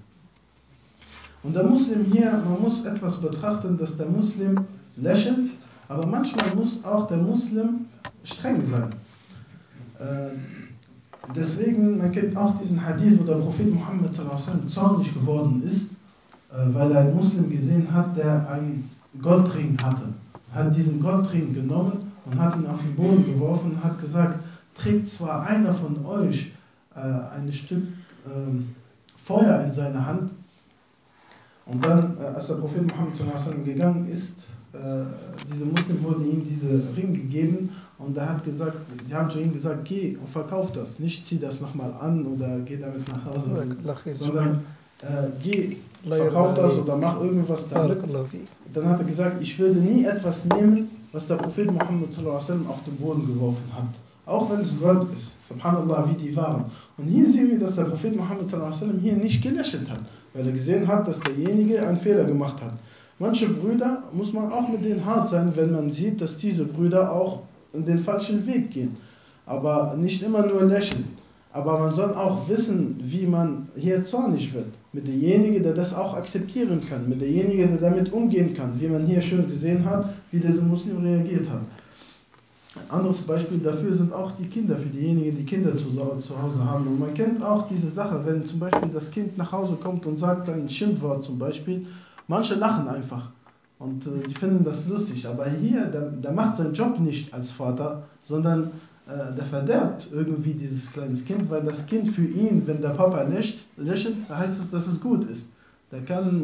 Und der Muslim hier, man muss etwas betrachten, dass der Muslim lächelt, aber manchmal muss auch der Muslim streng sein. Äh, deswegen, man kennt auch diesen Hadith, wo der Prophet Muhammad zornig geworden ist, äh, weil er einen Muslim gesehen hat, der einen Goldring hatte. Er hat diesen Goldring genommen und hat ihn auf den Boden geworfen und hat gesagt, trägt zwar einer von euch äh, ein Stück äh, Feuer in seine Hand, und dann, äh, als der Prophet Muhammad gegangen ist, äh, diese Muslim wurde ihm diese Ring gegeben und er hat gesagt, die haben zu ihm gesagt, geh und verkauf das, nicht zieh das nochmal an oder geh damit nach Hause, sondern äh, geh, verkauf das oder mach irgendwas damit. Dann hat er gesagt, ich würde nie etwas nehmen, was der Prophet Muhammad auf den Boden geworfen hat. Auch wenn es Gold ist, subhanallah, wie die waren. Und hier sehen wir, dass der Prophet Muhammad hier nicht gelächelt hat, weil er gesehen hat, dass derjenige einen Fehler gemacht hat. Manche Brüder muss man auch mit denen hart sein, wenn man sieht, dass diese Brüder auch in den falschen Weg gehen. Aber nicht immer nur lächeln. Aber man soll auch wissen, wie man hier zornig wird. Mit demjenigen, der das auch akzeptieren kann. Mit demjenigen, der damit umgehen kann. Wie man hier schön gesehen hat, wie dieser Muslim reagiert hat. Ein anderes Beispiel dafür sind auch die Kinder, für diejenigen, die Kinder zu, zu Hause haben. Und man kennt auch diese Sache, wenn zum Beispiel das Kind nach Hause kommt und sagt ein Schimpfwort zum Beispiel, manche lachen einfach und äh, die finden das lustig. Aber hier, der, der macht seinen Job nicht als Vater, sondern äh, der verderbt irgendwie dieses kleine Kind, weil das Kind für ihn, wenn der Papa lächelt, lächelt heißt es, dass es gut ist. Der kann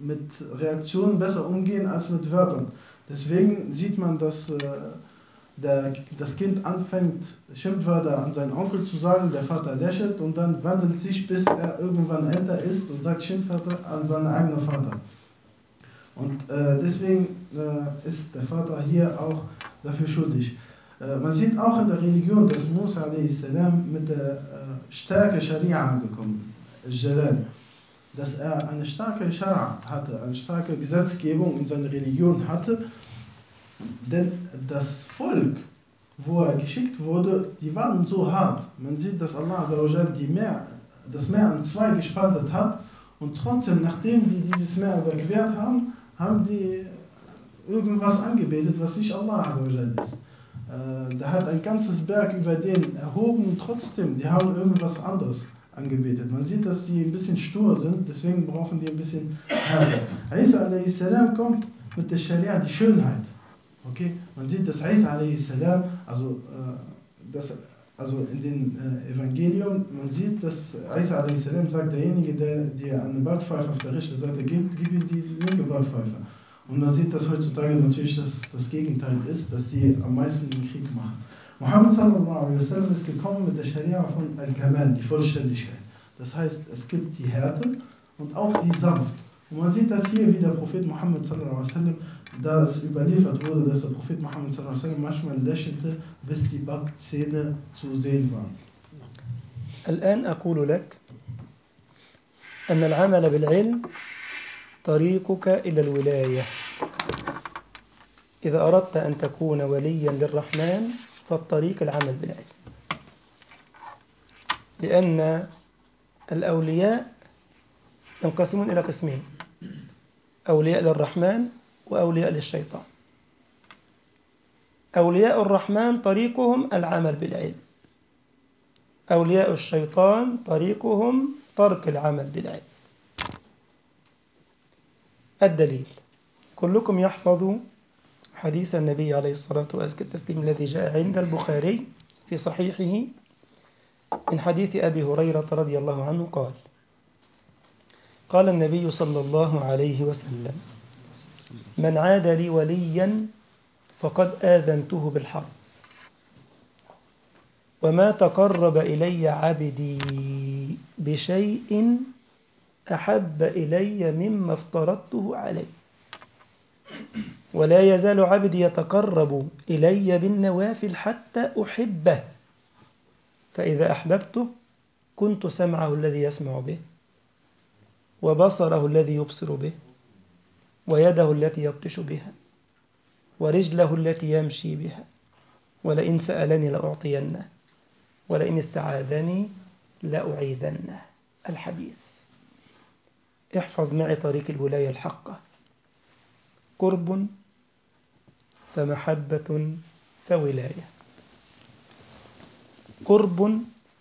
mit Reaktionen besser umgehen als mit Wörtern. Deswegen sieht man, dass äh, der, das Kind anfängt, Schimpfwörter an seinen Onkel zu sagen, der Vater lächelt und dann wandelt sich, bis er irgendwann älter ist und sagt Schimpfwörter an seinen eigenen Vater. Und äh, deswegen äh, ist der Vater hier auch dafür schuldig. Äh, man sieht auch in der Religion, dass Musa a.s. mit der äh, Stärke Scharia gekommen ist, Jalal. Dass er eine starke Schara hatte, eine starke Gesetzgebung in seiner Religion hatte. Denn das Volk, wo er geschickt wurde, die waren so hart. Man sieht, dass Allah Azzawajal die Meer, das Meer in zwei gespaltet hat und trotzdem, nachdem die dieses Meer überquert haben, haben die irgendwas angebetet, was nicht Allah Azzawajal ist. Äh, da hat ein ganzes Berg über den erhoben und trotzdem, die haben irgendwas anderes angebetet. Man sieht, dass die ein bisschen stur sind, deswegen brauchen die ein bisschen Härte. Isa a.s. kommt mit der Scharia die Schönheit. Okay? Man sieht, dass Isa a.s., also, äh, das, also in dem äh, Evangelium, man sieht, dass Isa a.s. sagt, derjenige, der dir eine Backpfeife auf der rechten Seite gibt, gib ihm die linke Backpfeife. Und man sieht, dass heutzutage natürlich das, das Gegenteil ist, dass sie am meisten den Krieg machen. Muhammad sallallahu alaihi wasallam ist gekommen mit der Scharia von Al-Kamal, die Vollständigkeit. Das heißt, es gibt die Härte und auch die Sanft. Und man sieht das hier, wie der Prophet Muhammad sallallahu alaihi wasallam, da es überliefert wurde, dass der Prophet Muhammad sallallahu alaihi wasallam manchmal lächelte, bis die Backzähne zu sehen waren. الآن أقول لك أن العمل بالعلم طريقك إلى الولاية إذا أردت أن تكون وليا للرحمن فالطريق العمل بالعلم لأن الأولياء ينقسمون إلى قسمين أولياء للرحمن وأولياء للشيطان أولياء الرحمن طريقهم العمل بالعلم أولياء الشيطان طريقهم ترك العمل بالعلم الدليل كلكم يحفظ حديث النبي عليه الصلاة وأزكى التسليم الذي جاء عند البخاري في صحيحه من حديث أبي هريرة رضي الله عنه قال قال النبي صلى الله عليه وسلم من عاد لي وليا فقد آذنته بالحرب وما تقرب إلي عبدي بشيء أحب إلي مما افترضته عليه ولا يزال عبدي يتقرب إلي بالنوافل حتى أحبه فإذا أحببته كنت سمعه الذي يسمع به وبصره الذي يبصر به ويده التي يبطش بها ورجله التي يمشي بها ولئن سألني لأعطينه ولئن استعاذني لأعيذنه الحديث احفظ معي طريق الولاية الحقة قرب فمحبة فولاية قرب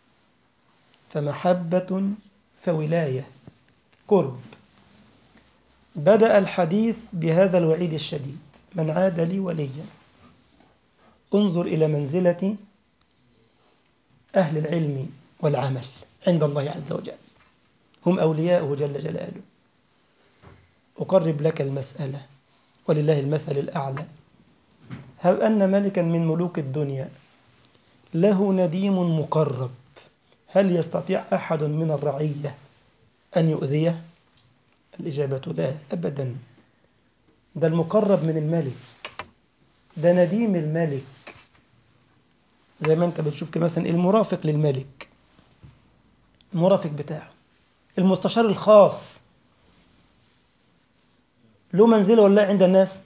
فمحبة فولاية قرب بدأ الحديث بهذا الوعيد الشديد من عاد لي وليا انظر إلى منزلة أهل العلم والعمل عند الله عز وجل هم أولياؤه جل جلاله أقرب لك المسألة ولله المثل الأعلى هب أن ملكا من ملوك الدنيا له نديم مقرب هل يستطيع أحد من الرعية أن يؤذيه؟ الإجابة لا أبدا ده المقرب من الملك ده نديم الملك زي ما انت بتشوف كده مثلا المرافق للملك المرافق بتاعه المستشار الخاص له منزلة ولا عند الناس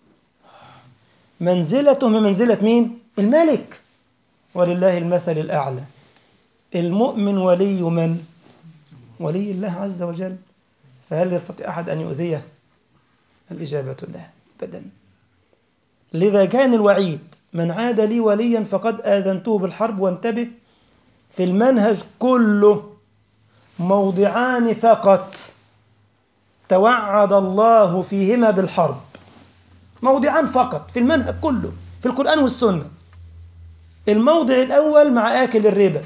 منزلته من منزلة مين الملك ولله المثل الأعلى المؤمن ولي من ولي الله عز وجل فهل يستطيع أحد أن يؤذيه الإجابة لا أبدا لذا كان الوعيد من عاد لي وليا فقد آذنته بالحرب وانتبه في المنهج كله موضعان فقط توعد الله فيهما بالحرب موضعان فقط في المنهج كله في القرآن والسنة الموضع الأول مع آكل الربا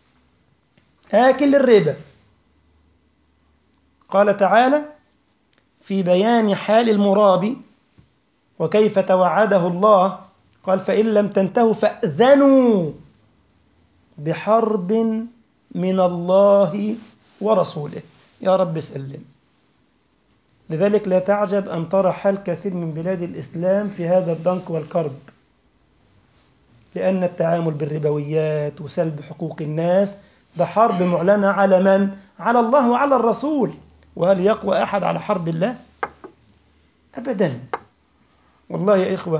آكل الربا قال تعالى في بيان حال المرابي وكيف توعده الله قال فإن لم تنتهوا فأذنوا بحرب من الله ورسوله يا رب سلم لذلك لا تعجب أن ترى حال كثير من بلاد الإسلام في هذا الضنك والكرب لأن التعامل بالربويات وسلب حقوق الناس ده حرب معلنة على من؟ على الله وعلى الرسول وهل يقوى أحد على حرب الله؟ أبدا والله يا إخوة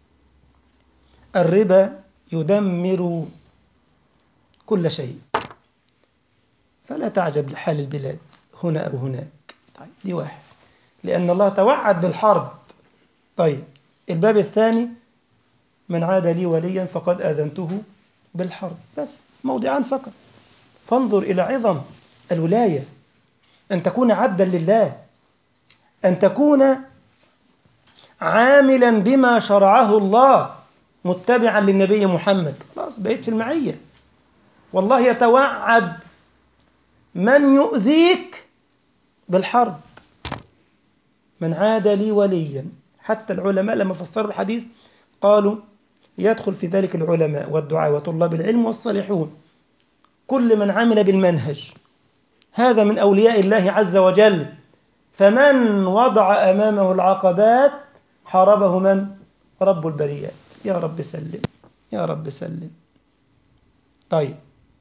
الربا يدمر كل شيء فلا تعجب لحال البلاد هنا أو هناك طيب دي واحد لأن الله توعد بالحرب طيب الباب الثاني من عاد لي وليا فقد آذنته بالحرب بس موضعان فقط فانظر إلى عظم الولاية أن تكون عبدا لله أن تكون عاملا بما شرعه الله متبعا للنبي محمد خلاص بقيت في المعية والله يتوعد من يؤذيك بالحرب من عاد لي وليا حتى العلماء لما فسروا الحديث قالوا يدخل في ذلك العلماء والدعاء وطلاب العلم والصالحون كل من عمل بالمنهج هذا من أولياء الله عز وجل فمن وضع أمامه العقبات حاربه من؟ رب البريات يا رب سلم يا رب سلم طيب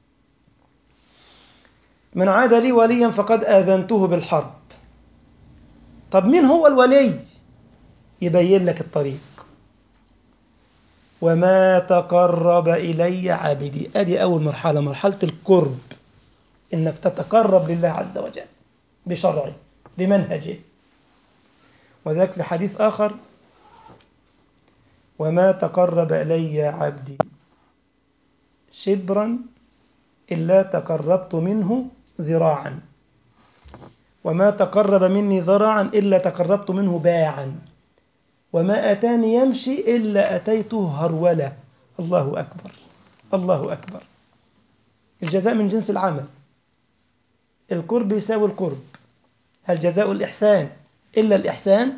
من عاد لي وليا فقد آذنته بالحرب طب مين هو الولي يبين لك الطريق وما تقرب إلي عبدي أدي أول مرحلة مرحلة القرب إنك تتقرب لله عز وجل بشرعه بمنهجه وذلك في حديث آخر وما تقرب إلي عبدي شبرا إلا تقربت منه ذراعا وما تقرب مني ذراعا إلا تقربت منه باعا وما أتاني يمشي إلا أتيته هرولة الله أكبر الله أكبر الجزاء من جنس العمل القرب يساوي القرب هل جزاء الإحسان إلا الإحسان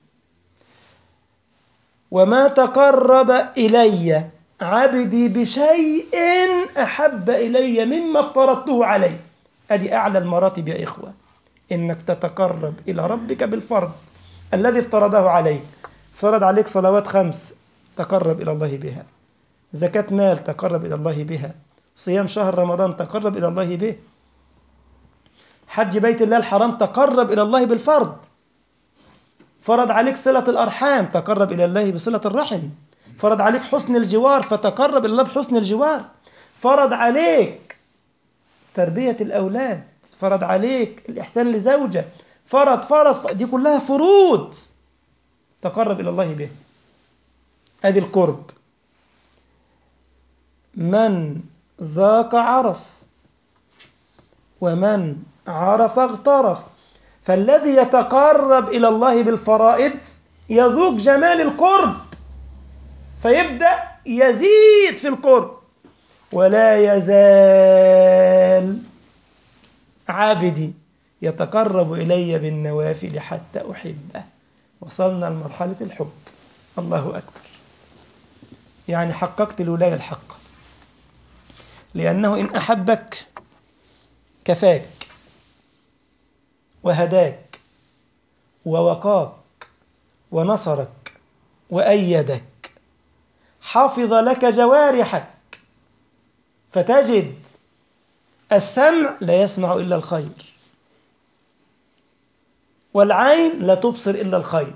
وما تقرب إلي عبدي بشيء أحب إلي مما افترضته عليه أدي أعلى المراتب يا إخوة إنك تتقرب إلى ربك بالفرض الذي افترضه عليك فرض عليك صلوات خمس تقرب إلى الله بها زكاة مال تقرب إلى الله بها صيام شهر رمضان تقرب إلى الله به حج بيت الله الحرام تقرب إلى الله بالفرض فرض عليك صلة الأرحام تقرب إلى الله بصلة الرحم فرض عليك حسن الجوار فتقرب إلى الله بحسن الجوار فرض عليك تربية الأولاد فرض عليك الإحسان لزوجة فرض فرض دي كلها فروض تقرب إلى الله به أدي القرب من ذاق عرف ومن عرف اغترف فالذي يتقرب إلى الله بالفرائض يذوق جمال القرب فيبدأ يزيد في القرب ولا يزال عابدي يتقرب إلي بالنوافل حتى أحبه وصلنا لمرحلة الحب الله أكبر يعني حققت الولاية الحق لأنه إن أحبك كفاك وهداك ووقاك ونصرك وأيدك حفظ لك جوارحك فتجد السمع لا يسمع إلا الخير والعين لا تبصر إلا الخير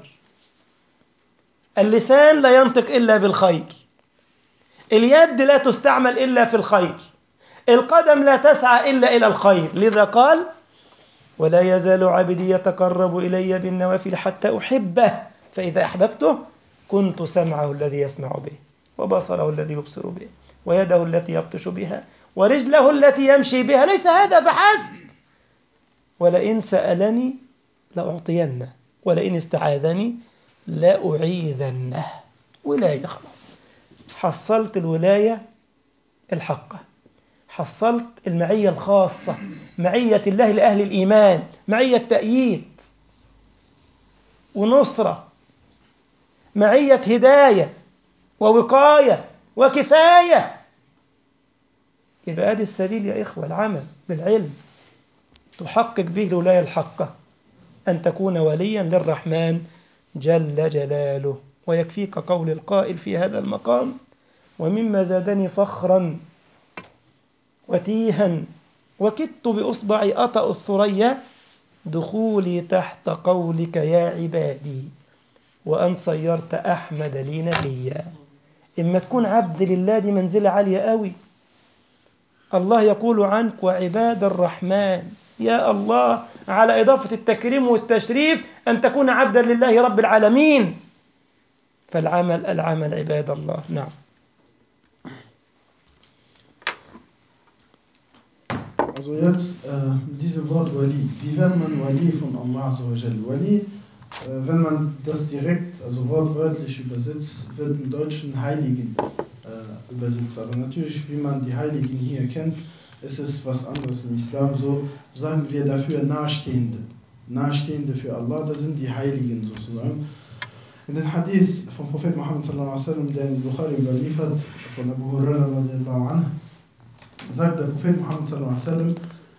اللسان لا ينطق إلا بالخير اليد لا تستعمل إلا في الخير القدم لا تسعى إلا إلى الخير لذا قال ولا يزال عبدي يتقرب إلي بالنوافل حتى أحبه فإذا أحببته كنت سمعه الذي يسمع به وبصره الذي يبصر به ويده التي يبطش بها ورجله التي يمشي بها ليس هذا فحسب ولئن سألني لأعطينه ولئن استعاذني لأعيذنه ولاية خلاص حصلت الولاية الحقة حصلت المعية الخاصة معية الله لأهل الإيمان معية تأييد ونصرة معية هداية ووقاية وكفاية يبقى ادي السبيل يا إخوة العمل بالعلم تحقق به الولاية الحقة أن تكون وليا للرحمن جل جلاله ويكفيك قول القائل في هذا المقام ومما زادني فخرا وتيها وكدت بإصبعي أطأ الثريا دخولي تحت قولك يا عبادي وأن صيرت أحمد لي نبيا إما تكون عبد لله دي منزلة عالية قوي الله يقول عنك وعباد الرحمن يا الله على إضافة التكريم والتشريف أن تكون عبدا لله رب العالمين فالعمل العمل عباد الله نعم Also jetzt äh, dieses Wort Wali. Wie wird man Wali von Allah Azza Wali, äh, wenn man das direkt, also wortwörtlich übersetzt, wird im Deutschen Heiligen äh, übersetzt. Aber natürlich, wie man die Heiligen hier kennt, ist es was anderes im Islam. So sagen wir dafür Nahestehende. Nahestehende für Allah, das sind die Heiligen sozusagen. In den Hadith vom Prophet Muhammad sallallahu alaihi wasallam, der in Bukhari überliefert, von Abu Hurairah radiallahu anhu, sagt der Prophet Muhammad sallallahu alaihi wasallam,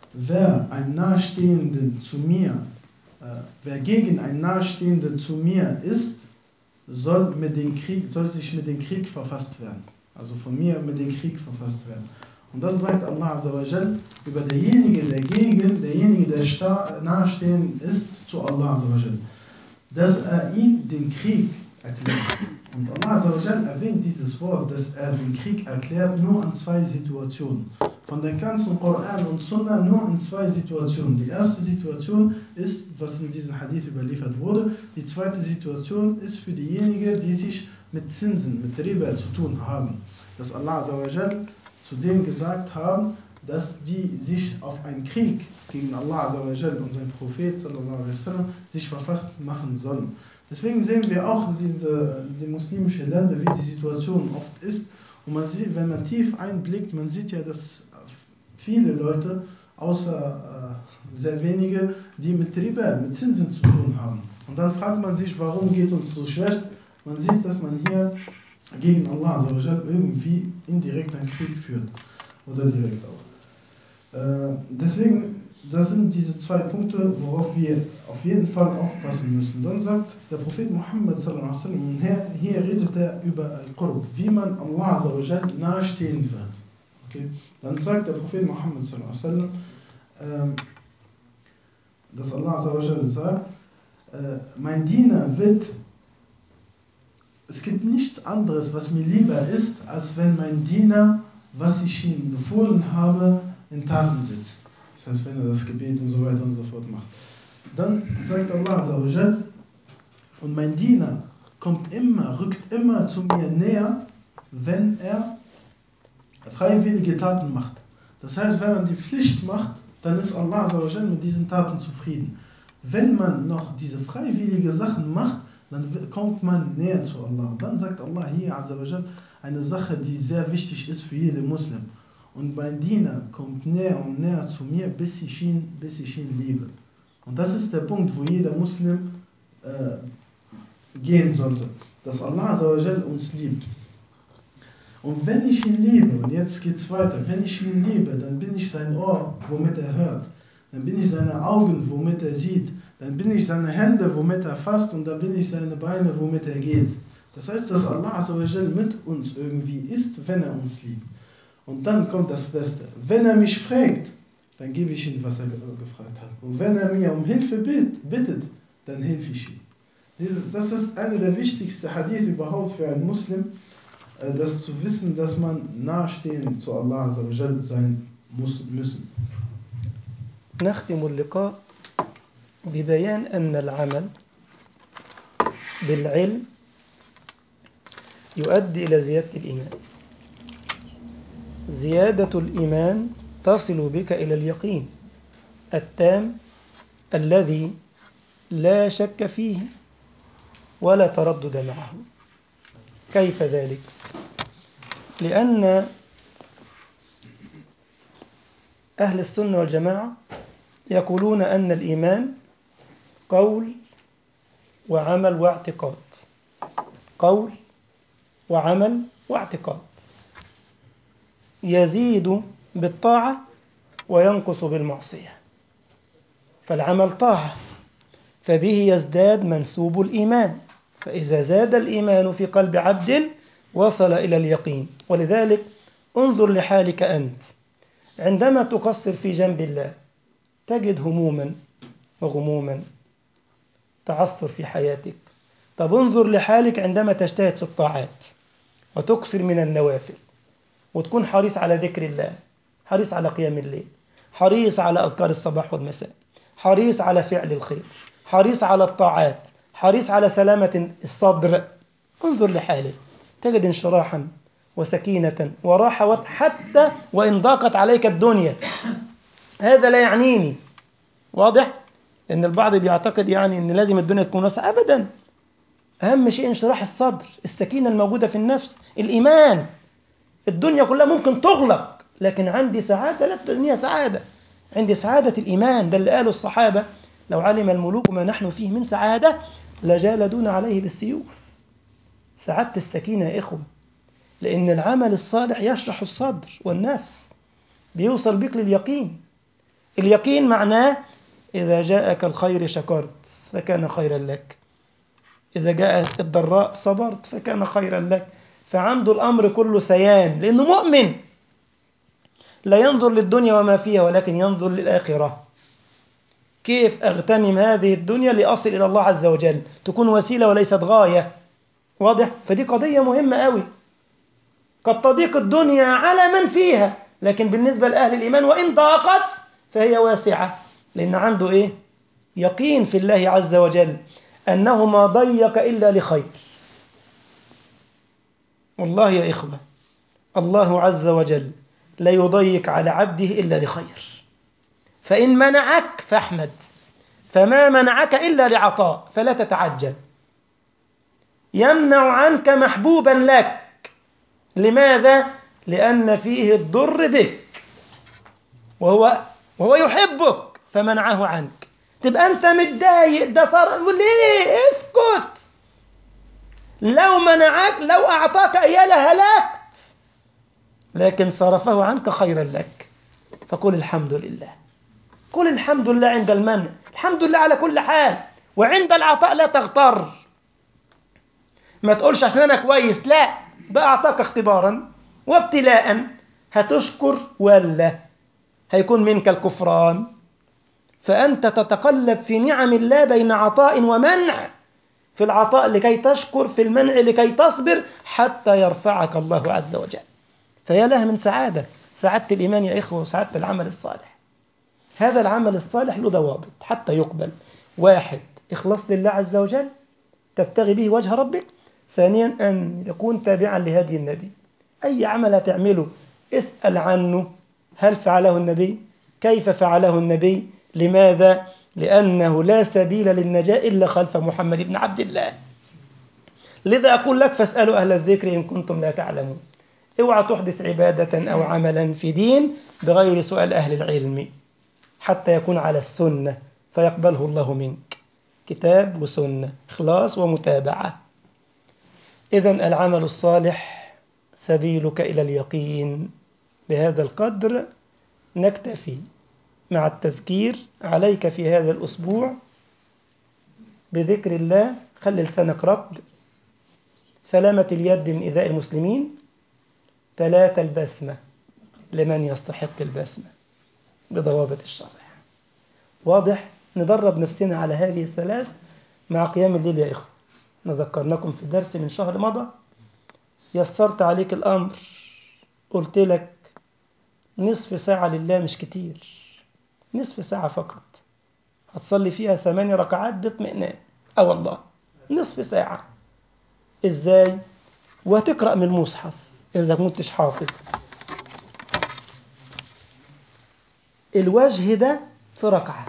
wer ein Nahestehender zu mir, äh, wer gegen ein Nahestehender zu mir ist, soll, mit dem Krieg, soll sich mit dem Krieg verfasst werden. Also von mir mit dem Krieg verfasst werden. Und das sagt Allah Azawajal über derjenige, der gegen, derjenige, der sta- nahestehend ist zu Allah Azawajal, dass er ihm den Krieg erklärt. Und Allah Azawajal erwähnt dieses Wort, dass er den Krieg erklärt, nur an zwei Situationen. Von der ganzen Koran und Sunna nur in zwei Situationen. Die erste Situation ist, was in diesem Hadith überliefert wurde. Die zweite Situation ist für diejenigen, die sich mit Zinsen, mit Riba zu tun haben. Dass Allah Azawajal zu denen gesagt haben, dass die sich auf einen Krieg gegen Allah Azawajal und seinen Prophet sallallahu alaihi wasallam sich verfasst machen sollen. Deswegen sehen wir auch in diese die muslimischen Länder, wie die Situation oft ist. Und man sieht, wenn man tief einblickt, man sieht ja, dass viele Leute, außer äh, sehr wenige, die mit Riba, mit Zinsen zu tun haben. Und dann fragt man sich, warum geht uns so schlecht? Man sieht, dass man hier gegen Allah Azawajal irgendwie indirekt einen Krieg führt. Oder direkt auch. Äh, deswegen, das sind diese zwei Punkte, worauf wir auf jeden Fall aufpassen müssen. Dann sagt der Prophet Muhammad sallallahu alaihi wasallam, und hier, hier redet er über Al-Qurb, wie man Allah Azawajal nahestehen wird. Okay? Dann sagt der Prophet Muhammad sallallahu alaihi wasallam, ähm, dass Allah Azawajal sagt, äh, mein Diener wird es gibt nichts anderes, was mir lieber ist, als wenn mein Diener, was ich ihm befohlen habe, in Taten sitzt. Das heißt, wenn er das Gebet und so weiter und so fort macht. Dann sagt Allah Azawajal, und mein Diener kommt immer, rückt immer zu mir näher, wenn er freiwillige Taten macht. Das heißt, wenn man die Pflicht macht, dann ist Allah Azawajal mit diesen Taten zufrieden. Wenn man noch diese freiwillige Sachen macht, dann kommt man näher zu Allah. Und dann sagt Allah hier Azawajal eine Sache, die sehr wichtig ist für jeden Muslim. Und mein Diener kommt näher und näher zu mir, bis ich ihn, bis ich ihn liebe. Und das ist der Punkt, wo jeder Muslim äh, gehen sollte. Dass Allah Azawajal uns liebt. Und wenn ich ihn liebe, und jetzt geht es weiter, wenn ich ihn liebe, dann bin ich sein Ohr, womit er hört. Dann bin ich seine Augen, womit er sieht. Dann bin ich seine Hände, womit er fasst. Und dann bin ich seine Beine, womit er geht. Das heißt, dass Allah Azawajal mit uns irgendwie ist, wenn er uns liebt. Und dann kommt das Beste. Wenn er mich fragt, dann gebe ich ihm, was er gefragt hat. Und wenn er mir um Hilfe bittet, dann helfe ich ihm. Das ist einer der wichtigsten Hadith überhaupt für einen Muslim, das zu wissen, dass man nahestehend zu Allah sein muss, müssen. نختم اللقاء ببيان أن العمل بالعلم يؤدي إلى زيادة الإيمان زيادة الإيمان تصل بك إلى اليقين التام الذي لا شك فيه ولا تردد معه كيف ذلك لأن أهل السنة والجماعة يقولون أن الإيمان قول وعمل واعتقاد قول وعمل واعتقاد يزيد بالطاعة وينقص بالمعصية فالعمل طاعة فبه يزداد منسوب الإيمان فإذا زاد الإيمان في قلب عبد وصل إلى اليقين ولذلك انظر لحالك أنت عندما تقصر في جنب الله تجد هموما وغموما تعثر في حياتك طب انظر لحالك عندما تجتهد في الطاعات وتكثر من النوافل وتكون حريص على ذكر الله حريص على قيام الليل حريص على أذكار الصباح والمساء حريص على فعل الخير حريص على الطاعات حريص على سلامة الصدر انظر لحالك تجد انشراحا وسكينة وراحة حتى وإن ضاقت عليك الدنيا هذا لا يعنيني واضح؟ إن البعض بيعتقد يعني إن لازم الدنيا تكون واسعة أبدا أهم شيء انشراح الصدر السكينة الموجودة في النفس الإيمان الدنيا كلها ممكن تغلق لكن عندي سعادة لا الدنيا سعادة عندي سعادة الإيمان ده اللي قاله الصحابة لو علم الملوك ما نحن فيه من سعادة لجالدون عليه بالسيوف سعادة السكينة يا إخوة لأن العمل الصالح يشرح الصدر والنفس بيوصل بك لليقين اليقين معناه إذا جاءك الخير شكرت فكان خيرا لك إذا جاءت الضراء صبرت فكان خيرا لك فعنده الأمر كله سيان لأنه مؤمن لا ينظر للدنيا وما فيها ولكن ينظر للآخرة كيف أغتنم هذه الدنيا لأصل إلى الله عز وجل تكون وسيلة وليست غاية واضح فدي قضية مهمة قوي قد تضيق الدنيا على من فيها لكن بالنسبة لأهل الإيمان وإن ضاقت فهي واسعة لأن عنده إيه يقين في الله عز وجل أنه ما ضيق إلا لخير والله يا إخوة الله عز وجل لا يضيق على عبده إلا لخير فإن منعك فاحمد فما منعك إلا لعطاء فلا تتعجل يمنع عنك محبوبا لك لماذا؟ لأن فيه الضر بك وهو وهو يحبك فمنعه عنك تبقى أنت متضايق ده صار ليه؟ اسكت لو منعك لو أعطاك إياه لهلكت لكن صرفه عنك خيرا لك فقل الحمد لله قل الحمد لله عند المنع الحمد لله على كل حال وعند العطاء لا تغتر ما تقولش عشان أنا كويس لا ده أعطاك اختبارا وابتلاء هتشكر ولا هيكون منك الكفران فأنت تتقلب في نعم الله بين عطاء ومنع في العطاء لكي تشكر في المنع لكي تصبر حتى يرفعك الله عز وجل فيا لها من سعادة سعادة الإيمان يا إخوة وسعادة العمل الصالح هذا العمل الصالح له ضوابط حتى يقبل واحد إخلاص لله عز وجل تبتغي به وجه ربك ثانيا أن يكون تابعا لهدي النبي أي عمل هتعمله اسأل عنه هل فعله النبي كيف فعله النبي لماذا لأنه لا سبيل للنجاة إلا خلف محمد بن عبد الله لذا أقول لك فاسألوا أهل الذكر إن كنتم لا تعلمون اوعى تحدث عبادة أو عملا في دين بغير سؤال أهل العلم حتى يكون على السنة فيقبله الله منك كتاب وسنة إخلاص ومتابعة إذا العمل الصالح سبيلك إلى اليقين بهذا القدر نكتفي مع التذكير عليك في هذا الأسبوع بذكر الله خلي لسانك رطب سلامة اليد من إيذاء المسلمين ثلاثة البسمة لمن يستحق البسمة بضوابط الشرع واضح ندرب نفسنا على هذه الثلاث مع قيام الليل يا إخوة نذكرناكم في درس من شهر مضى يسرت عليك الأمر قلت لك نصف ساعة لله مش كتير نصف ساعة فقط هتصلي فيها ثماني ركعات باطمئنان اه والله نصف ساعة ازاي وهتقرأ من المصحف إذا كنتش حافظ الوجه ده في ركعة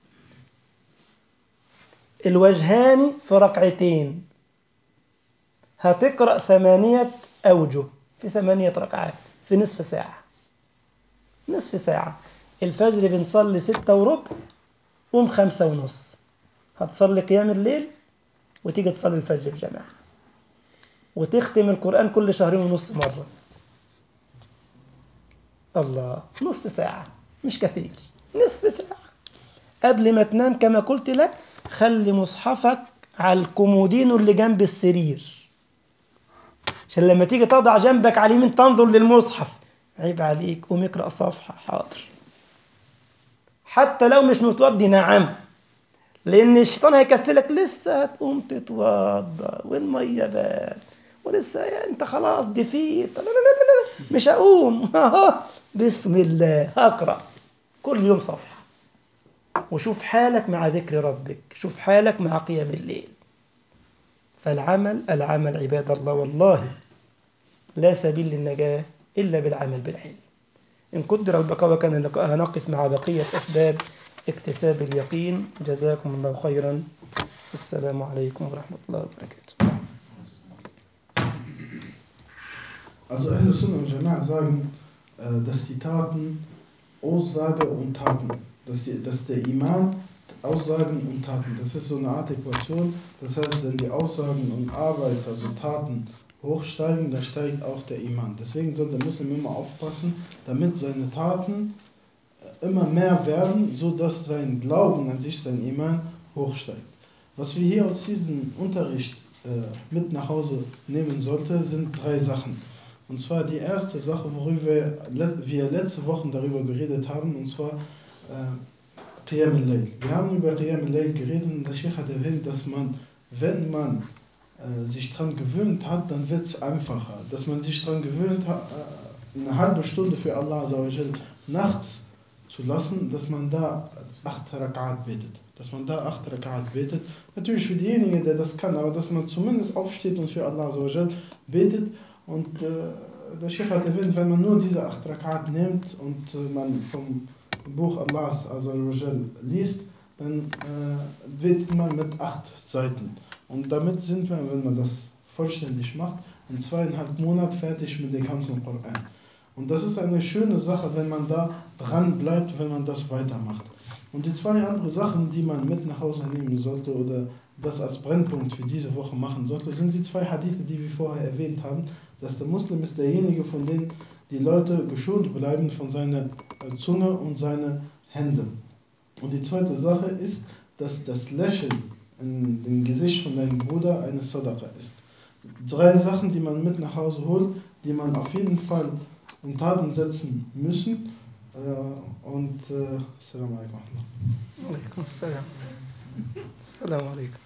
الوجهان في ركعتين هتقرأ ثمانية أوجه في ثمانية ركعات في نصف ساعة نصف ساعة الفجر بنصلي ستة وربع قوم خمسة ونص هتصلي قيام الليل وتيجي تصلي الفجر في جماعة وتختم القرآن كل شهرين ونص مرة الله نص ساعة مش كثير نصف ساعة قبل ما تنام كما قلت لك خلي مصحفك على الكومودينو اللي جنب السرير عشان لما تيجي تضع جنبك على اليمين تنظر للمصحف عيب عليك قوم اقرأ صفحة حاضر حتى لو مش متوضي نعم لأن الشيطان هيكسلك لسه هتقوم تتوضى والمية بارد ولسه انت خلاص دفيت لا لا لا لا, لا. مش هقوم بسم الله هقرأ كل يوم صفحة وشوف حالك مع ذكر ربك شوف حالك مع قيام الليل فالعمل العمل عباد الله والله لا سبيل للنجاة إلا بالعمل بالعلم إن قدر البقاء وكان اللقاء هنقف مع بقية أسباب اكتساب اليقين جزاكم الله خيرا السلام عليكم ورحمة الله وبركاته Also Ahle Sunnah und Jama'a sagen, äh, dass die Taten Aussage und Taten, dass, die, dass der Iman Aussagen und Taten, das ist so eine Art Äquation. Das heißt, wenn die Aussagen und Arbeit, also Taten, hochsteigen, dann steigt auch der Iman. Deswegen soll der Muslim immer aufpassen, damit seine Taten immer mehr werden, so dass sein Glauben an sich, sein Iman hochsteigt. Was wir hier aus diesem Unterricht äh, mit nach Hause nehmen sollten, sind drei Sachen. Und zwar die erste Sache, worüber wir letzte Woche darüber geredet haben, und zwar äh, Qiyam al-Layl. Wir haben über Qiyam al-Layl geredet und der Sheikh hat erwähnt, dass man, wenn man äh, sich daran gewöhnt hat, dann wird es einfacher. Dass man sich daran gewöhnt hat, äh, eine halbe Stunde für Allah nachts zu lassen, dass man da acht Rakat betet. Dass man da acht Rakat betet. Natürlich für diejenigen, der das kann, aber dass man zumindest aufsteht und für Allah betet. Und äh, der Sheikh hat erwähnt, wenn man nur diese acht Rakat nimmt und äh, man vom Buch Allahs liest, dann äh, betet man mit acht Seiten. Und damit sind wir, wenn man das vollständig macht, in zweieinhalb Monaten fertig mit dem ganzen Koran. Und das ist eine schöne Sache, wenn man da dran bleibt, wenn man das weitermacht. Und die zwei anderen Sachen, die man mit nach Hause nehmen sollte oder das als Brennpunkt für diese Woche machen sollte, sind die zwei Hadithe, die wir vorher erwähnt haben, dass der Muslim ist derjenige, von dem die Leute geschont bleiben von seiner Zunge und seinen Händen. Und die zweite Sache ist, dass das Lächeln in dem Gesicht von deinem Bruder eine Sadaqa ist. Drei Sachen, die man mit nach Hause holt, die man auf jeden Fall in Taten setzen müssen. Und äh, Assalamu alaikum. Alaikum assalam. Assalamu alaikum.